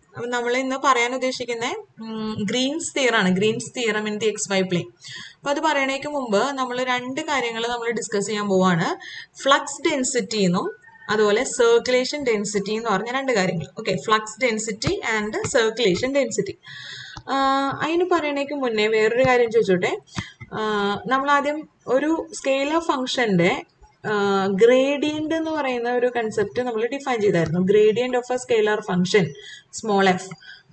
അപ്പം നമ്മൾ ഇന്ന് പറയാൻ ഉദ്ദേശിക്കുന്നത് ഗ്രീൻസ് തിയറാണ് Green's theorem in the X Y plane അപ്പോൾ അത് പറയണേക്ക് മുമ്പ് നമ്മൾ രണ്ട് കാര്യങ്ങൾ നമ്മൾ ഡിസ്കസ് ചെയ്യാൻ പോവാണ് ഫ്ലക്സ് ഡെൻസിറ്റി എന്നും അതുപോലെ സർക്കുലേഷൻ ഡെൻസിറ്റി എന്ന് പറഞ്ഞ രണ്ട് കാര്യങ്ങൾ okay flux density and circulation density അതിന് പറയണേക്ക് മുന്നേ വേറൊരു കാര്യം ചോദിച്ചോട്ടെ നമ്മൾ ആദ്യം ഒരു സ്കെയിലർ ഫംഗ്ഷന്റെ ഗ്രേഡിയന്റ് എന്ന് പറയുന്ന ഒരു കൺസെപ്റ്റ് നമ്മൾ ഡിഫൈൻ ചെയ്തായിരുന്നു gradient of a scalar function small F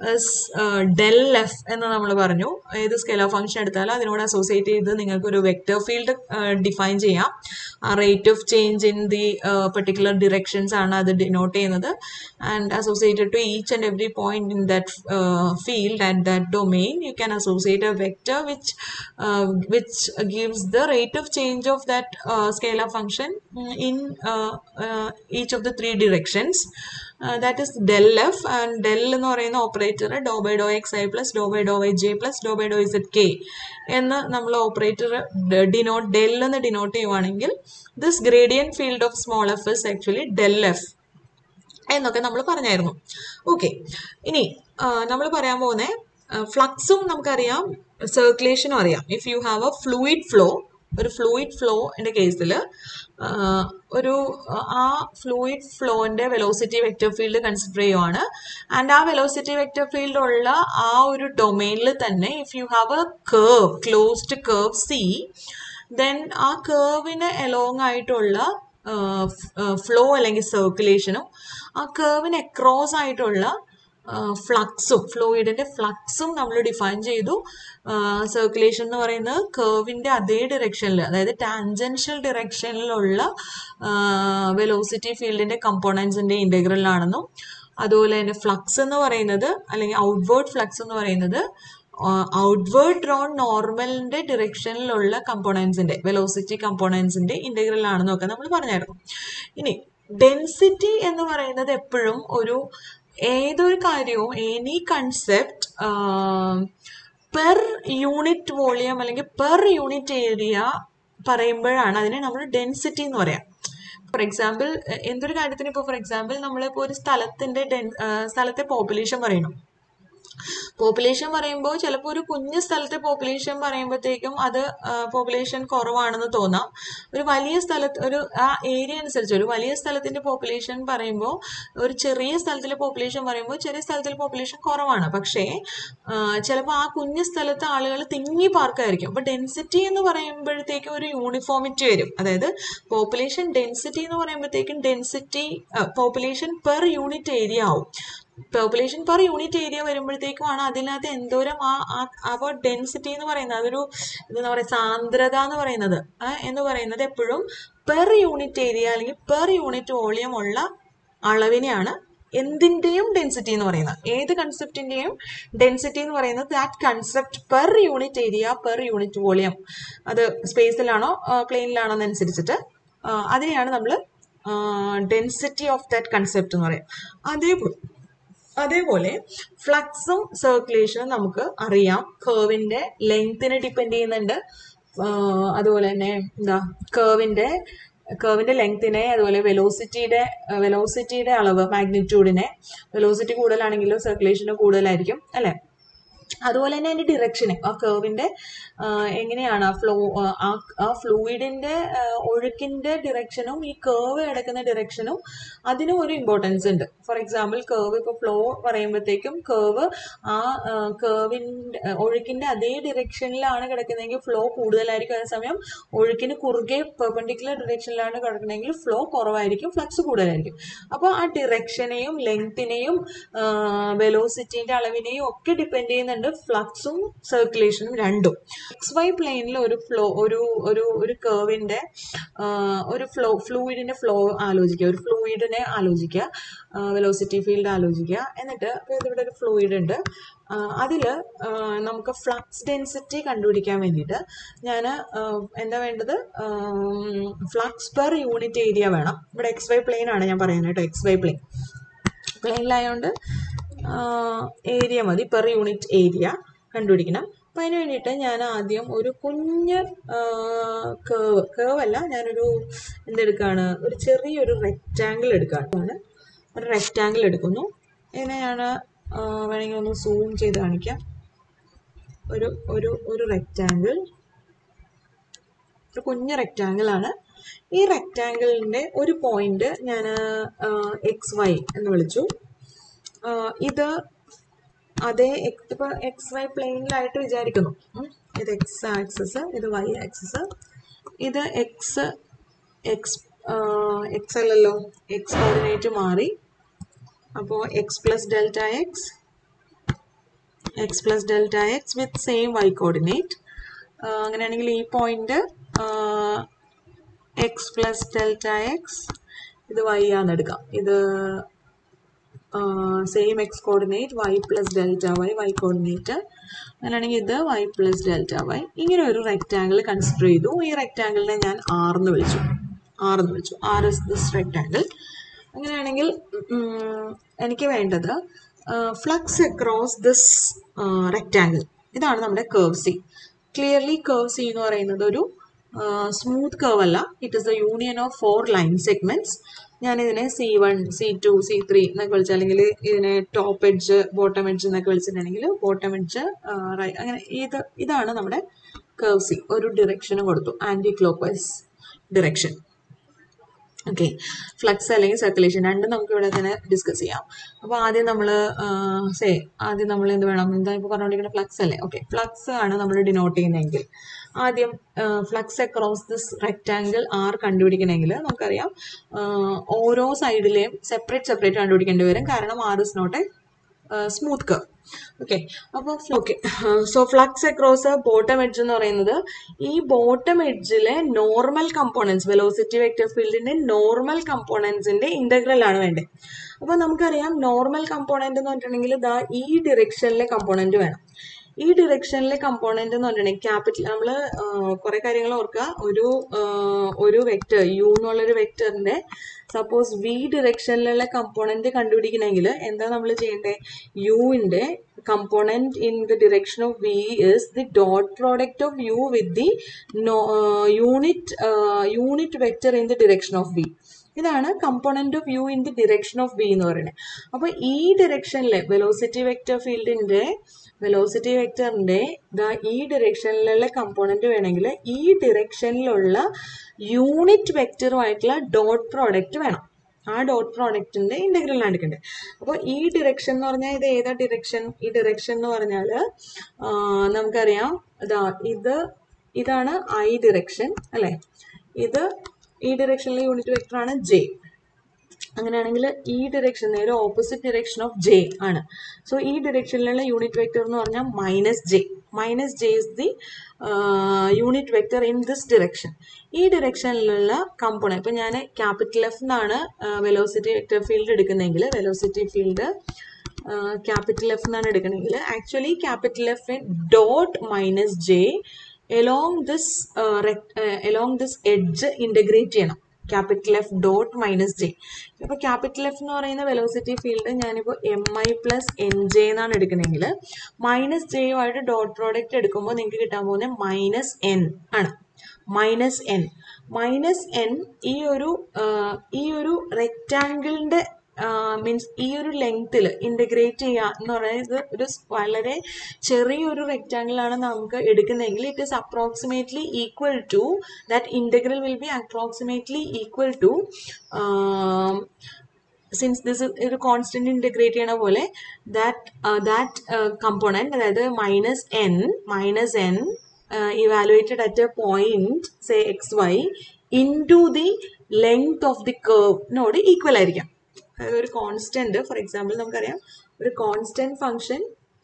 del F എന്ന് നമ്മൾ പറഞ്ഞു ഏത് സ്കെയിലർ ഫംഗ്ഷൻ എടുത്താലും അതിനോട് അസോസിയേറ്റ് ചെയ്ത് നിങ്ങൾക്ക് ഒരു വെക്റ്റർ ഫീൽഡ് ഡിഫൈൻ ചെയ്യാം ആ rate of change in the particular directions ആണ് അത് ഡിനോട്ട് ചെയ്യുന്നത് and associated to each and every point in that field at that domain you can associate a vector which which gives the rate of change of that scalar function in each of the three directions that is del F and del എന്ന് പറയുന്ന operator Dr by Dr X I plus Dr by Dr Y J plus Dr by do Z K എന്ന് നമ്മൾ operator denote del എന്ന് denote ചെയ്യുവാണെങ്കിൽ this gradient field of small F is actually del F എന്നൊക്കെ നമ്മൾ പറഞ്ഞായിരുന്നു okay ഇനി നമ്മൾ പറയാൻ പോകുന്നത് ഫ്ലക്സും നമുക്കറിയാം സർക്കുലേഷനും അറിയാം if you have a fluid flow ഒരു ഫ്ലൂയിഡ് ഫ്ലോന്റെ കേസിൽ ഒരു ആ ഫ്ലൂയിഡ് ഫ്ലോന്റെ വെലോസിറ്റി വെക്റ്റർ ഫീൽഡ് കൺസിഡർ ചെയ്യുവാണ് ആൻഡ് ആ വെലോസിറ്റി വെക്റ്റർ ഫീൽഡ് ഉള്ള ആ ഒരു ഡൊമെയിനിൽ തന്നെ if you have a curve closed curve C then ആ കേർവിന് എലോങ് ആയിട്ടുള്ള ഫ്ലോ അല്ലെങ്കിൽ സർക്കുലേഷനും ആ കേർവിന് അക്രോസ് ആയിട്ടുള്ള ഫ്ലക്സും ഫ്ലൂയിഡിന്റെ ഫ്ലക്സും നമ്മൾ ഡിഫൈൻ ചെയ്തു സർക്കുലേഷൻ എന്ന് പറയുന്നത് കേർവിന്റെ അതേ ഡിറക്ഷനിൽ അതായത് ടാൻജൻഷ്യൽ ഡിറക്ഷനിലുള്ള വെലോസിറ്റി ഫീൽഡിന്റെ കമ്പോണൻസിന്റെ ഇന്റഗ്രലാണെന്നും അതുപോലെ തന്നെ ഫ്ലക്സ് എന്ന് പറയുന്നത് അല്ലെങ്കിൽ ഔട്ട്വേർഡ് ഫ്ലക്സ് എന്ന് പറയുന്നത് ഔട്ട്വേർഡ് ഡ്രോൺ നോർമലിന്റെ ഡിറക്ഷനിലുള്ള കമ്പോണൻസിന്റെ വെലോസിറ്റി കമ്പോണൻസിന്റെ ഇന്റഗ്രൽ ആണെന്നൊക്കെ നമ്മൾ പറഞ്ഞായിരുന്നു ഇനി ഡെൻസിറ്റി എന്ന് പറയുന്നത് എപ്പോഴും ഒരു ഏതൊരു കാര്യവും any concept per unit volume അല്ലെങ്കിൽ പെർ യൂണിറ്റ് ഏരിയ പറയുമ്പോഴാണ് അതിനെ നമ്മൾ ഡെൻസിറ്റി എന്ന് പറയാം ഫോർ എക്സാമ്പിൾ എന്തൊരു കാര്യത്തിന് ഇപ്പോൾ ഫോർ എക്സാമ്പിൾ നമ്മളിപ്പോൾ ഒരു സ്ഥലത്തിന്റെ ഡെൻ സ്ഥലത്തെ പോപ്പുലേഷൻ പറയുന്നു പോപ്പുലേഷൻ പറയുമ്പോൾ ചിലപ്പോൾ ഒരു കുഞ്ഞു സ്ഥലത്തെ പോപ്പുലേഷൻ പറയുമ്പോഴത്തേക്കും അത് പോപ്പുലേഷൻ കുറവാണെന്ന് തോന്നാം ഒരു വലിയ സ്ഥലത്ത് ഒരു ആ ഏരിയ അനുസരിച്ച് ഒരു വലിയ സ്ഥലത്തിന്റെ പോപ്പുലേഷൻ പറയുമ്പോൾ ഒരു ചെറിയ സ്ഥലത്തിലെ പോപ്പുലേഷൻ പറയുമ്പോൾ ചെറിയ സ്ഥലത്തിലെ പോപ്പുലേഷൻ കുറവാണ് പക്ഷേ ചിലപ്പോൾ ആ കുഞ്ഞു സ്ഥലത്ത് ആളുകൾ തിങ്ങി പാർക്കായിരിക്കും അപ്പോൾ ഡെൻസിറ്റി എന്ന് പറയുമ്പോഴത്തേക്കും ഒരു യൂണിഫോമിറ്റി വരും അതായത് പോപ്പുലേഷൻ ഡെൻസിറ്റി എന്ന് പറയുമ്പോഴത്തേക്കും density population per unit area ആവും പോപ്പുലേഷൻ പെർ യൂണിറ്റ് ഏരിയ വരുമ്പോഴത്തേക്കുമാണ് അതിനകത്ത് എന്തോരം ആ അപ്പോൾ ഡെൻസിറ്റി എന്ന് പറയുന്നത് അതൊരു എന്താ പറയുക സാന്ദ്രത എന്ന് പറയുന്നത് എന്ന് പറയുന്നത് എപ്പോഴും പെർ യൂണിറ്റ് ഏരിയ അല്ലെങ്കിൽ പെർ യൂണിറ്റ് വോളിയം ഉള്ള അളവിനെയാണ് എന്തിൻ്റെയും ഡെൻസിറ്റി എന്ന് പറയുന്നത് ഏത് കൺസെപ്റ്റിൻ്റെയും ഡെൻസിറ്റി എന്ന് പറയുന്നത് that concept per unit area per unit volume അത് സ്പേസിലാണോ പ്ലെയിനിലാണോ എന്നനുസരിച്ചിട്ട് അതിനെയാണ് നമ്മൾ ഡെൻസിറ്റി ഓഫ് ദാറ്റ് കൺസെപ്റ്റ് എന്ന് പറയാം അതേപോലെ അതേപോലെ ഫ്ലക്സും സർക്കുലേഷനും നമുക്ക് അറിയാം കേർവിന്റെ ലെങ്തിനെ ഡിപ്പെൻഡ് ചെയ്യുന്നുണ്ട് അതുപോലെ തന്നെ എന്താ കേർവിന്റെ കേർവിന്റെ ലെങ്തിനെ അതുപോലെ വെലോസിറ്റിയുടെ വെലോസിറ്റിയുടെ അളവ് മാഗ്നിറ്റ്യൂഡിനെ വെലോസിറ്റി കൂടുതലാണെങ്കിലും സർക്കുലേഷന് കൂടുതലായിരിക്കും അല്ലേ അതുപോലെ തന്നെ അതിന്റെ ഡിറക്ഷന് ആ കേർവിന്റെ എങ്ങനെയാണ് ആ ഫ്ലോ ആ ഫ്ലൂയിഡിന്റെ ഒഴുക്കിന്റെ ഡിറക്ഷനും ഈ കേർവ് കിടക്കുന്ന ഡിറക്ഷനും അതിനും ഒരു ഇമ്പോർട്ടൻസ് ഉണ്ട് ഫോർ എക്സാമ്പിൾ കേർവ് ഇപ്പോൾ ഫ്ലോ പറയുമ്പോഴത്തേക്കും കേർവ് ആ കേർവിന്റെ ഒഴുക്കിന്റെ അതേ ഡിറക്ഷനിലാണ് കിടക്കുന്നതെങ്കിൽ ഫ്ലോ കൂടുതലായിരിക്കും അതേസമയം ഒഴുക്കിന് കുറുകെ പെർപെൻഡിക്കുലർ ഡിറക്ഷനിലാണ് കിടക്കുന്നതെങ്കിൽ ഫ്ലോ കുറവായിരിക്കും ഫ്ലക്സ് കൂടുതലായിരിക്കും അപ്പോൾ ആ ഡിറക്ഷനെയും ലെങ്തിനെയും വെലോസിറ്റിന്റെ അളവിനെയും ഒക്കെ ഡിപ്പെൻഡ് ചെയ്യുന്നുണ്ട് ഫ്ലക്സും സർക്കുലേഷനും രണ്ടും എക്സ് വൈ പ്ലെയിനിൽ ഒരു ഫ്ലോ ഒരു ഒരു ഒരു കേർവിന്റെ ഒരു ഫ്ലോ ഫ്ലൂയിഡിന്റെ ഫ്ലോ ആലോചിക്കുക ഒരു ഫ്ലൂയിഡിനെ ആലോചിക്കുക വെലോസിറ്റി ഫീൽഡ് ആലോചിക്കുക എന്നിട്ട് ഇവിടെ ഒരു ഫ്ലൂയിഡ് ഉണ്ട് അതിൽ നമുക്ക് ഫ്ലക്സ് ഡെൻസിറ്റി കണ്ടുപിടിക്കാൻ വേണ്ടിയിട്ട് ഞാൻ എന്താ വേണ്ടത് ഫ്ലക്സ് പെർ യൂണിറ്റ് ഏരിയ വേണം ഇവിടെ എക്സ് വൈ പ്ലെയിൻ ആണ് ഞാൻ പറയുന്നത് കേട്ടോ എക്സ് വൈ പ്ലെയിൻ പ്ലെയിനിലായതുകൊണ്ട് ഏരിയ മതി പെർ യൂണിറ്റ് ഏരിയ കണ്ടുപിടിക്കണം അപ്പം അതിന് വേണ്ടിയിട്ട് ഞാൻ ആദ്യം ഒരു കുഞ്ഞ് കേവ് കേവ് അല്ല ഞാനൊരു എന്തെടുക്കുകയാണ് ഒരു ചെറിയൊരു റെക്റ്റാങ്കിൾ എടുക്കുകയാണ് ഒരു റെക്റ്റാങ്കിൾ എടുക്കുന്നു ഇതിനെ ഞാൻ വേണമെങ്കിൽ ഒന്ന് സൂം ചെയ്ത് കാണിക്കാം ഒരു ഒരു ഒരു റെക്റ്റാങ്കിൾ ഒരു കുഞ്ഞ് റെക്റ്റാങ്കിൾ ആണ് ഈ റെക്റ്റാങ്കിളിൻ്റെ ഒരു പോയിന്റ് ഞാൻ എക്സ് വൈ എന്ന് വിളിച്ചു ആ, ഇത് അതേ ഇപ്പൊ എക്സ് വൈ പ്ലെയിനിലായിട്ട് വിചാരിക്കുന്നു ഉം. ഇത് എക്സ് ആക്സസ് ഇത് വൈ ആക്സസ് ഇത് എക്സ് എക്സ് എക്സ് അല്ലല്ലോ എക്സ് കോർഡിനേറ്റ് മാറി അപ്പോൾ x plus delta x x plus delta x with same y coordinate അങ്ങനെയാണെങ്കിൽ ഈ point x plus delta x ഇത് വൈ ആണെന്ന് എടുക്കാം ഇത് same x coordinate y plus delta y y coordinate അങ്ങനെയാണെങ്കിൽ ഇത് വൈ പ്ലസ് ഡെൽറ്റ വൈ ഇങ്ങനെ ഒരു റെക്റ്റാങ്കിൾ കൺസിഡർ ചെയ്തു ഈ റെക്റ്റാങ്കിളിനെ ഞാൻ ആർ എന്ന് വിളിച്ചു ആർ എന്ന് വിളിച്ചു ആർ ഇസ് ദിസ് റെക്റ്റാങ്കിൾ അങ്ങനെയാണെങ്കിൽ ഉം, എനിക്ക് വേണ്ടത് ഫ്ലക്സ് അക്രോസ് ദിസ് റെക്റ്റാങ്കിൾ ഇതാണ് നമ്മുടെ curve C clearly curve C എന്ന് പറയുന്നത് ഒരു സ്മൂത്ത് കേർവ് അല്ല it is the union of four line segments ഞാൻ ഇതിനെ C one C two C three എന്നൊക്കെ വിളിച്ചാൽ അല്ലെങ്കിൽ ഇതിനെ ടോപ്പ് എഡ്ജ് ബോട്ടം എഡ്ജ് എന്നൊക്കെ വിളിച്ചിട്ടുണ്ടെങ്കിൽ ബോട്ടം എഡ്ജ് അങ്ങനെ ഇത് ഇതാണ് നമ്മുടെ കേർവ് സി ഒരു ഡിറക്ഷന് കൊടുത്തു anticlockwise direction okay flux അല്ലെങ്കിൽ സർക്കുലേഷൻ രണ്ടും നമുക്ക് ഇവിടെ തന്നെ ഡിസ്കസ് ചെയ്യാം അപ്പോൾ ആദ്യം നമ്മൾ സേ ആദ്യം നമ്മൾ എന്ത് വേണം എന്താ ഇപ്പോൾ പറഞ്ഞുകൊണ്ടിരിക്കുന്ന ഫ്ലക്സ് അല്ലേ ഓക്കെ ഫ്ലക്സ് ആണ് നമ്മൾ ഡിനോട്ട് ചെയ്യുന്നതെങ്കിൽ ആദ്യം flux across this rectangle R കണ്ടുപിടിക്കണമെങ്കിൽ നമുക്കറിയാം ആ, ഓരോ സൈഡിലെയും സെപ്പറേറ്റ് സെപ്പറേറ്റ് കണ്ടുപിടിക്കേണ്ടി വരും കാരണം R is not a smooth curve okay അപ്പോൾ okay so flux across bottom edge എന്ന് പറയുന്നത് ഈ ബോട്ടം എഡ്ജിലെ നോർമൽ കമ്പോണൻസ് വെലോസിറ്റി വെക്റ്റർ ഫീൽഡിന്റെ നോർമൽ കമ്പോണൻസിന്റെ ഇന്റഗ്രൽ ആണ് വേണ്ടത് അപ്പോൾ നമുക്കറിയാം നോർമൽ കമ്പോണന്റ് എന്ന് പറഞ്ഞിട്ടുണ്ടെങ്കിൽ ദാ ഈ ഡിറക്ഷനിലെ കമ്പോണന്റ് വേണം ഈ ഡിറക്ഷനിലെ കമ്പോണന്റ് എന്ന് പറഞ്ഞിട്ടുണ്ടെങ്കിൽ ക്യാപിറ്റൽ നമ്മൾ കുറെ കാര്യങ്ങൾ ഓർക്കുക ഒരു ആ, ഒരു വെക്റ്റർ യു എന്നുള്ളൊരു വെക്റ്ററിന്റെ സപ്പോസ് വി ഡിറക്ഷനിലുള്ള കമ്പോണന്റ് കണ്ടുപിടിക്കണമെങ്കിൽ എന്താ നമ്മൾ ചെയ്യേണ്ടത് യുവിന്റെ component in the direction of v is the dot product of u with the unit unit vector in the direction of v ഇതാണ് component of u in the direction of b എന്ന് പറയുന്നത് അപ്പോൾ ഈ ഡിറക്ഷനിലെ വെലോസിറ്റി വെക്റ്റർ ഫീൽഡിന്റെ velocity വെക്റ്ററിന്റെ ദാ ഈ ഡിറക്ഷനിലുള്ള കമ്പോണന്റ് വേണമെങ്കിൽ ഈ ഡിറക്ഷനിലുള്ള യൂണിറ്റ് വെക്റ്ററുമായിട്ടുള്ള ഡോട്ട് പ്രോഡക്റ്റ് വേണം ആ ഡോട്ട് പ്രോഡക്റ്റിന്റെ ഇന്റഗ്രലാണ് എടുക്കേണ്ടത് അപ്പോൾ ഈ ഡിറക്ഷൻ എന്ന് പറഞ്ഞാൽ ഇത് ഏതാ ഡിറക്ഷൻ ഈ ഡിറക്ഷൻ എന്ന് പറഞ്ഞാൽ നമുക്കറിയാം ഇതാ ഇത് ഇതാണ് ഐ ഡിറക്ഷൻ അല്ലെ ഇത് ഈ ഡിറക്ഷനിലെ യൂണിറ്റ് വെക്ടർ ആണ് ജെ അങ്ങനെയാണെങ്കിൽ ഈ ഡിറക്ഷൻ നേരെ ഓപ്പോസിറ്റ് ഡിറക്ഷൻ ഓഫ് ജെ ആണ് സോ ഈ ഡിറക്ഷനിലുള്ള യൂണിറ്റ് വെക്ടർ എന്ന് പറഞ്ഞാൽ minus j minus j is the unit vector in this direction ഈ ഡിറക്ഷനിലുള്ള കമ്പോണന്റ് ഇപ്പം ഞാൻ ക്യാപിറ്റൽ എഫ് എന്നാണ് വെലോസിറ്റി വെക്ടർ ഫീൽഡ് എടുക്കുന്നതെങ്കിൽ വെലോസിറ്റി ഫീൽഡ് ക്യാപിറ്റൽ എഫ് എന്നാണ് എടുക്കണമെങ്കിൽ actually capital F dot minus j along this along this edge integrate ചെയ്യണം capital F dot minus j അപ്പോൾ ക്യാപിറ്റൽ എഫ് എന്ന് പറയുന്ന വെലോസിറ്റി ഫീൽഡ് ഞാനിപ്പോൾ m I plus N J എന്നാണ് എടുക്കണമെങ്കിൽ മൈനസ് ജെയുമായിട്ട് ഡോട്ട് പ്രോഡക്റ്റ് എടുക്കുമ്പോൾ നിങ്ങൾക്ക് കിട്ടാൻ പോകുന്നത് മൈനസ് എൻ ആണ് മൈനസ് എൻ മൈനസ് എൻ ഈ ഒരു ആ, ഈ ഒരു റെക്റ്റാങ്കിളിന്റെ മീൻസ് ഈ ഒരു ലെങ്ത്തിൽ ഇൻ്റഗ്രേറ്റ് ചെയ്യുക എന്ന് പറയുന്നത് ഒരു സ് വളരെ ചെറിയൊരു റെക്റ്റാങ്കിൾ ആണ് നമുക്ക് എടുക്കുന്നതെങ്കിൽ it is approximately equal to that integral will be approximately equal to since this ഒരു കോൺസ്റ്റന്റ് ഇൻ്റഗ്രേറ്റ് ചെയ്യണ പോലെ ദാറ്റ് ദാറ്റ് കമ്പോണൻറ്റ് അതായത് minus n minus n evaluated at a point say x y into the length of the കർവിനോട് equal ആയിരിക്കാം അതായത് ഒരു constant for example നമുക്കറിയാം ഒരു കോൺസ്റ്റന്റ് ഫംഗ്ഷൻ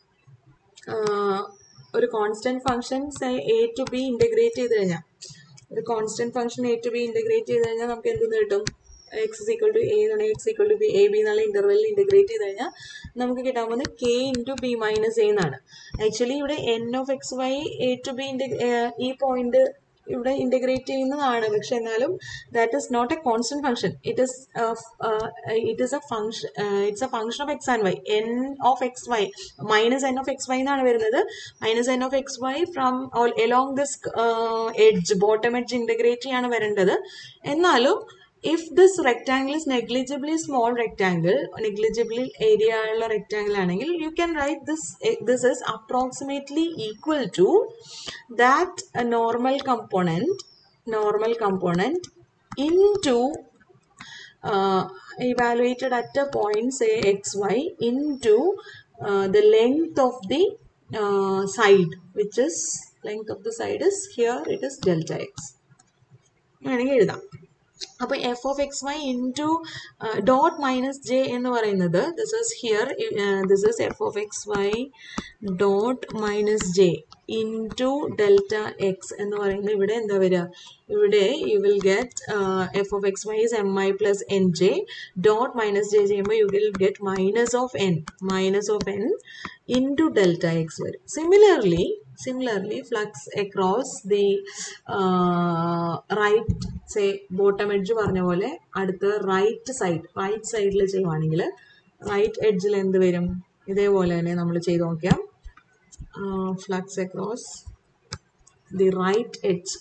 ഒരു constant function a to b integrate ചെയ്ത് കഴിഞ്ഞാൽ ഒരു constant function a to b integrate ചെയ്ത് കഴിഞ്ഞാൽ നമുക്ക് എന്തെന്ന് കിട്ടും എക്സ് ഈക്വൽ ടു എ എന്നാണ് x equal to b a b എന്നുള്ള ഇന്റർവെല്ലിൽ ഇൻ്റഗ്രേറ്റ് ചെയ്ത് കഴിഞ്ഞാൽ നമുക്ക് കിട്ടാൻ പോകുന്നത് k into b minus a എന്നാണ് ആക്ച്വലി ഇവിടെ n of X y a to b ഈ പോയിന്റ് ഇവിടെ ഇൻ്റഗ്രേറ്റ് ചെയ്യുന്നതാണ് പക്ഷെ എന്നാലും that is not a constant function it is it is a function it's a function of X and y n of X Y minus N of X y എന്നാണ് വരുന്നത് minus N of X y from along this edge bottom edge integrate ചെയ്യാണ് വരേണ്ടത് എന്നാലും if this rectangle is negligibly small rectangle negligibly area ഉള്ള rectangle ആണെങ്കിൽ you can write this this is approximately equal to that a normal component normal component into uh, evaluated at a point say xy into uh, the length of the uh, side which is length of the side is here it is delta x വേണമെങ്കിൽ എഴുതാം അപ്പോൾ F of X Y into dot minus j എന്ന് പറയുന്നത് this is here this is F of X y dot minus j into delta X എന്ന് പറയുന്നത് ഇവിടെ എന്താ വരിക ഇവിടെ you will get F of X y is m I plus N J dot minus j ചെയ്യുമ്പോൾ you will get minus of n minus of n into delta x വരും similarly similarly flux across the uh, right say bottom edge പറഞ്ഞ പോലെ അടുത്ത right side right സൈഡിൽ ചെയ്യുവാണെങ്കിൽ right എഡ്ജിൽ എന്ത് വരും ഇതേപോലെ തന്നെ നമ്മൾ ചെയ്ത് നോക്കിയാൽ flux across the right edge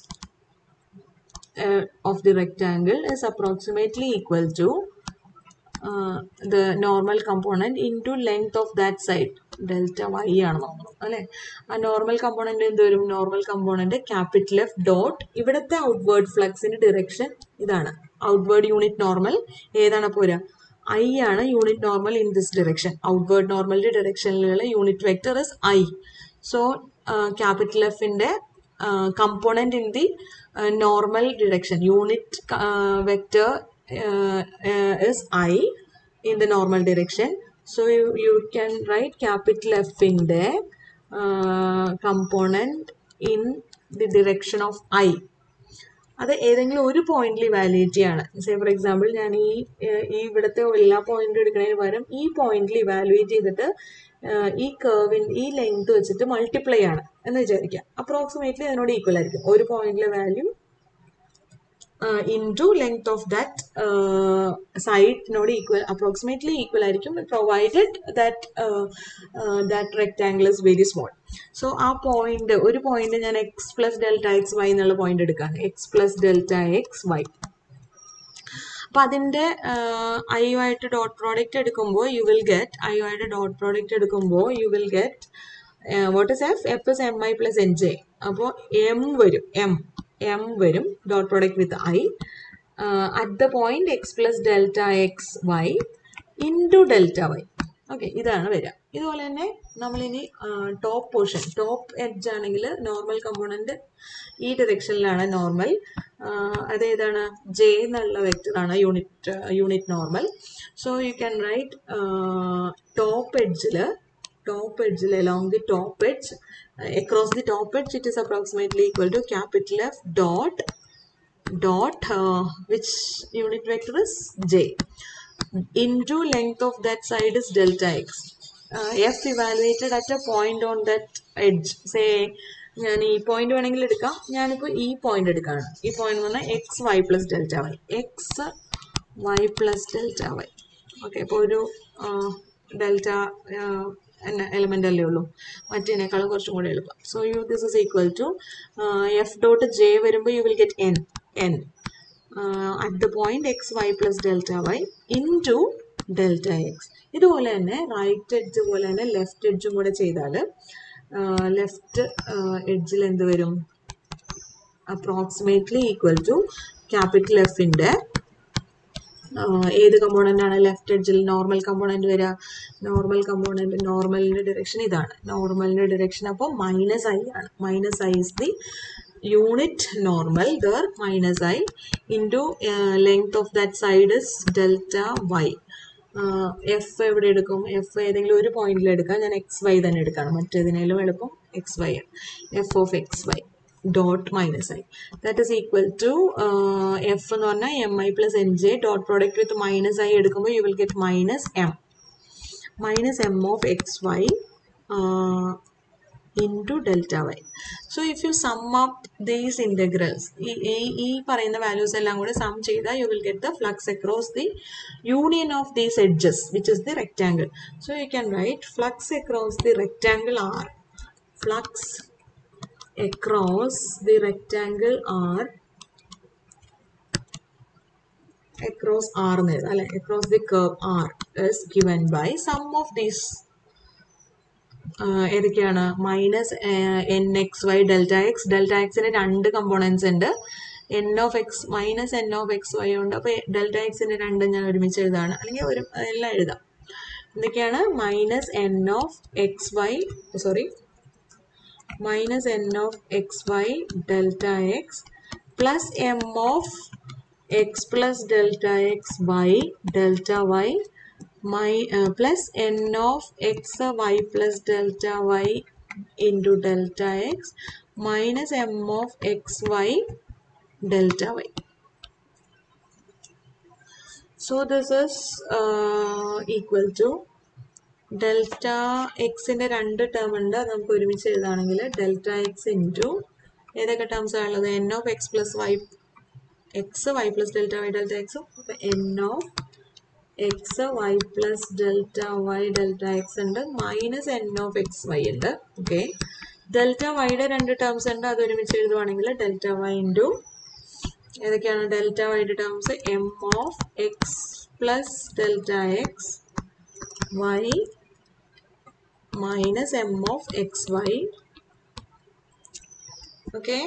of the rectangle is approximately equal to the normal component into length of that side delta y ആണ് നോക്കണം അല്ലേ ആ നോർമൽ കമ്പോണന്റ് എന്ത് വരും normal component capital F dot ഇവിടുത്തെ ഔട്ട്വേർഡ് ഫ്ലക്സിന്റെ ഡിറക്ഷൻ ഇതാണ് outward unit normal ഏതാണ് പോരാ ഐ ആണ് unit normal in this direction outward നോർമലിന്റെ ഡിറക്ഷനിലുള്ള unit vector is i so capital എഫിന്റെ component in the normal direction unit vector uh, uh, is i in the normal direction so you, you can write capital f in there uh, component in the direction of i അത് ഏതെങ്കിലും ഒരു പോയിന്റിൽ evaluate ചെയ്യാണ് say for example ഞാൻ ഈ ഈ ഇവിടുത്തെ എല്ലാ പോയിന്റും എടുക്കുന്നതിന് പകരം ഈ പോയിന്റിൽ ഇവാലുവേറ്റ് ചെയ്തിട്ട് ഈ കർവിൻ ഈ ലെങ്ത് വെച്ചിട്ട് മൾട്ടിപ്ലൈ ആണ് എന്ന് വിചാരിക്കുക അപ്രോക്സിമേറ്റ്ലി അതിനോട് ഈക്വൽ ആയിരിക്കും ഒരു പോയിന്റിലെ value uh, into length of that uh, side node equal approximately equal ആയിരിക്കും provided that uh, uh, that rectangle is very small so ആ പോയിന്റ് ഒരു പോയിന്റ് ഞാൻ x plus delta X y എന്നുള്ള point എടുക്കാം x plus delta X y അപ്പൊ അതിന്റെ ഐയുമായിട്ട് dot product എടുക്കുമ്പോൾ യു വിൽ ഗെറ്റ് ഐയുമായിട്ട് ഡോട്ട് പ്രോഡക്റ്റ് എടുക്കുമ്പോൾ you will get what is F F is m I plus N j അപ്പോൾ m വരും എം എം വരും dot product with i at the point x plus delta X Y into delta y okay ഇതാണ് വരിക ഇതുപോലെ തന്നെ നമ്മളിനി top portion top edge ആണെങ്കിൽ normal component ഈ ഡിറക്ഷനിലാണ് നോർമൽ അതേതാണ് ജെ എന്നുള്ള വെക്ടറാണ് unit unit normal so you can write top എഡ്ജിൽ ടോപ്പ് എഡ്ജിൽ along the top edge across the top edge it is approximately equal to capital F dot dot uh, which unit vector is j into length of that side is delta x uh, f evaluated at a point on that edge say ഞാൻ ഈ point വേണമെങ്കിൽ എടുക്കാം ഞാനിപ്പോൾ ഈ point എടുക്കുകയാണ് ഈ point എന്ന് പറഞ്ഞാൽ x Y plus delta y x Y plus delta y okay അപ്പോൾ ഒരു ഡെൽറ്റ എലമെന്റ് അല്ലേ ഉള്ളൂ മറ്റേനേക്കാളും കുറച്ചും കൂടെ എളുപ്പം so you this is equal to F dot j വരുമ്പോൾ you will get n n at the point x Y plus delta y into delta x ഇതുപോലെ തന്നെ റൈറ്റ് എഡ്ജ് പോലെ തന്നെ ലെഫ്റ്റ് എഡ്ജും കൂടെ ചെയ്താൽ ലെഫ്റ്റ് എഡ്ജിൽ എന്ത് വരും അപ്രോക്സിമേറ്റ്ലി ഈക്വൽ ടു ക്യാപിറ്റൽ എഫിൻ്റെ ഏത് കമ്പോണൻ്റ് ആണ് ലെഫ്റ്റ് എഡ്ജിൽ നോർമൽ കമ്പോണൻ്റ് വരിക നോർമൽ കമ്പോണൻ്റ് നോർമലിൻ്റെ ഡിറക്ഷൻ ഇതാണ് നോർമലിൻ്റെ ഡിറക്ഷൻ അപ്പോൾ മൈനസ് ഐ ആണ് minus i is the unit normal there minus i into length of that side is delta y F എവിടെ എടുക്കും എഫ് ഏതെങ്കിലും ഒരു പോയിന്റിൽ എടുക്കാം ഞാൻ എക്സ് വൈ തന്നെ എടുക്കുകയാണ് മറ്റേതിനേലും എളുപ്പം എക്സ് വൈ ആണ് F of X y dot minus i that is equal to F എന്ന് പറഞ്ഞാൽ M I plus N J dot product with minus i എടുക്കുമ്പോൾ you will get minus m minus M of X Y into delta y so if you sum up these integrals ഈ ഈ പറയുന്ന values എല്ലാം കൂടെ sum ചെയ്താൽ you will get the flux across the union of these edges which is the rectangle so you can write flux across the rectangle R flux across the rectangle R across r എന്ന് എഴുതാം അല്ലെ across the curve r is given by sum of these ഏതൊക്കെയാണ് minus n x Y delta X delta എക്സിന് രണ്ട് components ഉണ്ട് n of x minus N of X Y ഉണ്ട് അപ്പോൾ delta എക്സിന്റെ രണ്ട് ഞാൻ ഒരുമിച്ച് എഴുതാണ് അല്ലെങ്കിൽ ഒരു എല്ലാം എഴുതാം എന്തൊക്കെയാണ് minus N of X y sorry minus n of xy delta x plus m of x plus delta x y delta y my uh, plus n of x y plus delta y into delta x minus m of x y delta y so this is uh, equal to delta എക്സിന്റെ രണ്ട് term ഉണ്ട് അത് നമുക്ക് ഒരുമിച്ച് എഴുതാണെങ്കിൽ delta x into ഏതൊക്കെ terms ഉള്ളത് n of X plus y x Y plus delta y delta എക്സും അപ്പം n of X Y plus delta y delta x ഉണ്ട് minus N of X Y ഉണ്ട് ഓക്കെ ഡെൽറ്റ വൈയുടെ രണ്ട് terms ഉണ്ട് അത് ഒരുമിച്ച് എഴുതുവാണെങ്കിൽ ഡെൽറ്റ വൈ ഇൻറ്റു ഏതൊക്കെയാണ് ഡെൽറ്റ വൈയുടെ terms m of X plus delta X Y minus m of xy okay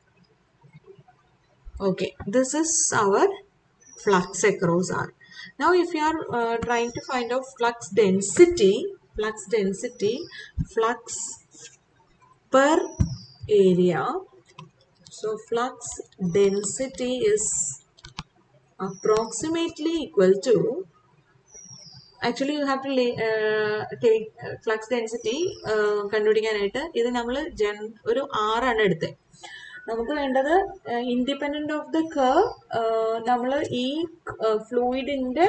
okay this is our flux across r now if you are uh, trying to find out flux density flux density flux per area so flux density is approximately equal to actually you have to take flux density കണ്ടുപിടിക്കാനായിട്ട് ഇത് നമ്മൾ ജൻ ഒരു ആറാണ് എടുത്തത് നമുക്ക് വേണ്ടത് independent of the curve നമ്മൾ ഈ ഫ്ലൂയിഡിന്റെ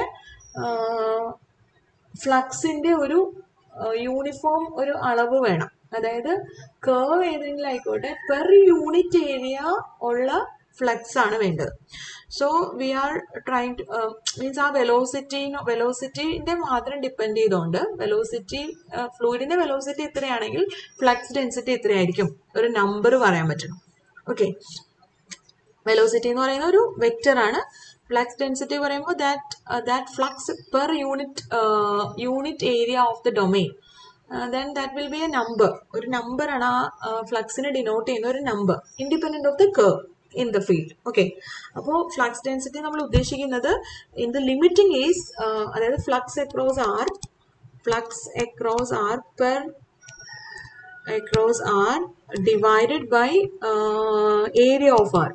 ഫ്ലക്സിന്റെ ഒരു യൂണിഫോം ഒരു അളവ് വേണം അതായത് കർവ് ഏതെങ്കിലും ആയിക്കോട്ടെ പെർ യൂണിറ്റ് ഏരിയ ഉള്ള ഫ്ലക്സ് ആണ് വേണ്ടത് so we are trying to means ആ വെലോസിറ്റി വെലോസിറ്റിന്റെ മാത്രം ഡിപ്പെൻഡ് ചെയ്തുകൊണ്ട് വെലോസിറ്റി ഫ്ലൂയിഡിന്റെ വെലോസിറ്റി എത്രയാണെങ്കിൽ ഫ്ലക്സ് ഡെൻസിറ്റി എത്രയായിരിക്കും ഒരു നമ്പർ പറയാൻ പറ്റണം ഓക്കെ വെലോസിറ്റി എന്ന് പറയുന്ന ഒരു വെക്റ്റർ ആണ് ഫ്ലക്സ് ഡെൻസിറ്റി പറയുമ്പോൾ that that flux per unit unit area of the domain then that will be a number ഒരു നമ്പറാണ് ആ ഫ്ലക്സിനെ ഡിനോട്ട് ചെയ്യുന്ന ഒരു number independent of the curve in the field okay അപ്പോൾ ഫ്ലക്സ് ഡെൻസിറ്റി നമ്മൾ ഉദ്ദേശിക്കുന്നത് ഇൻ ദ ലിമിറ്റിംഗ് ഈസ് അതായത് flux across R flux across R per across R divided by uh, area of R.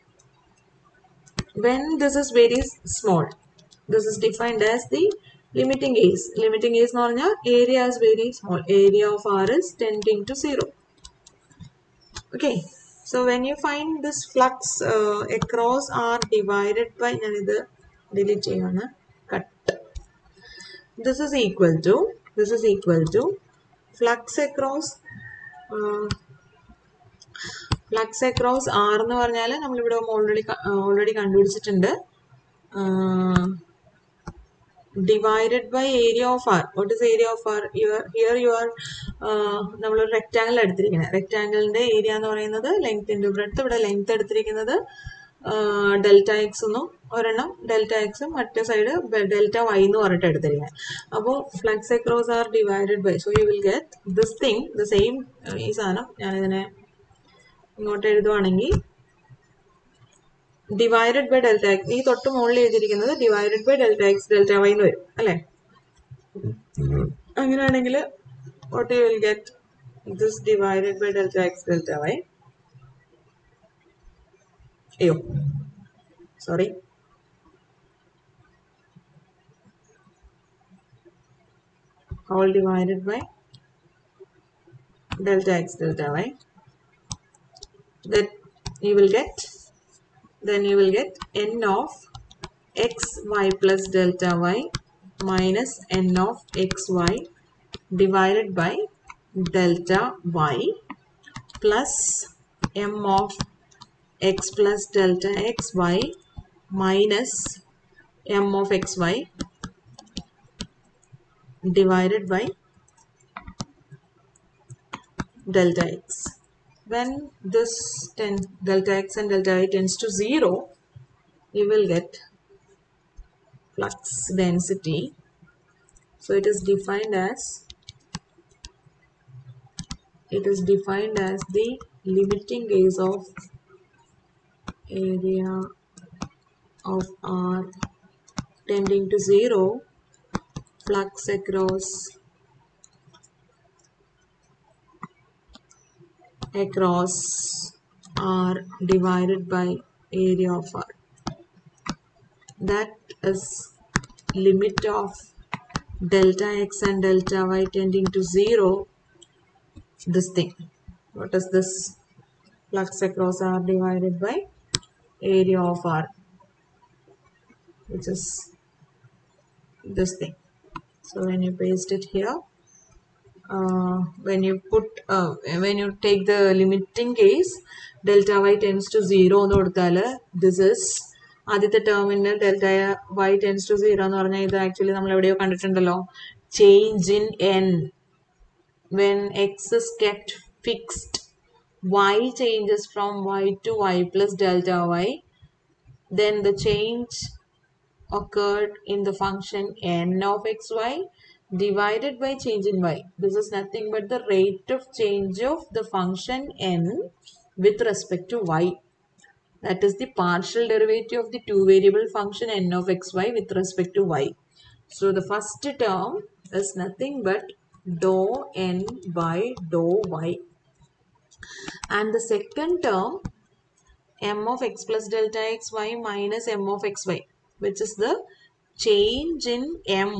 When this is very small, this is defined as the limiting is. Limiting is എന്ന് പറഞ്ഞാൽ area is very small. Area of R is tending to zero. Okay. So when you find this flux uh, across R divided by ഞാനിത് delete ചെയ്യാണ് cut. This is equal to this is equal to flux across flux across R എന്ന് പറഞ്ഞാൽ നമ്മളിവിടെ already already കണ്ടുപിടിച്ചിട്ടുണ്ട് divided by area of R what is area of R your here you are നമ്മളൊരു rectangle എടുത്തിരിക്കുന്നത് റെക്റ്റാങ്കിളിന്റെ area എന്ന് പറയുന്നത് length into breadth ഇവിടെ ലെങ്ത് എടുത്തിരിക്കുന്നത് ഡെൽറ്റ എക്സ് എന്നും ഒരെണ്ണം ഡെൽറ്റ എക്സും മറ്റേ സൈഡ് ഡെൽറ്റ വൈ എന്ന് പറഞ്ഞിട്ട് എടുത്തിരിക്കുന്നത് അപ്പോൾ flux across R divided by so you will get this thing the same ഈ സാധനം ഞാനിതിനെ ഇങ്ങോട്ട് എഴുതുവാണെങ്കിൽ ഡിവൈഡഡ് ബൈ ഡെൽറ്റ എക്സ് ഈ തൊട്ട് മുകളിൽ എഴുതിയിരിക്കുന്നത് divided by delta X delta Y എന്ന് വരും അല്ലേ അങ്ങനെയാണെങ്കിൽ what you will get this divided by delta X delta Y അയ്യോ sorry all divided by delta x delta y that you will get then you will get n of x y plus delta y minus n of x y divided by delta y plus m of x plus delta x y minus m of x y divided by delta x. When this 10 delta x and delta y tends to 0, you will get flux density so it is defined as it is defined as the limiting case of area of R tending to zero flux across across R divided by area of R that is limit of delta x and delta y tending to zero this thing what is this flux across r divided by area of r which is this thing so when you paste it here uh, when you put uh, when you take the limiting case delta y tends to 0 എന്ന് കൊടുത്താൽ this is ആദ്യത്തെ ടേമിന് delta Y tends to zero എന്ന് പറഞ്ഞാൽ ഇത് actually നമ്മൾ എവിടെയോ കണ്ടിട്ടുണ്ടല്ലോ change in N when x is kept fixed y changes from y to y plus delta y then the change occurred in the function n of xy divided by change in y this is nothing but the rate of change of the function n with respect to y that is the partial derivative of the two variable function n of xy with respect to y so the first term is nothing but dou n by dou y. And the second term m of x plus delta x y minus m of x y which is the change in m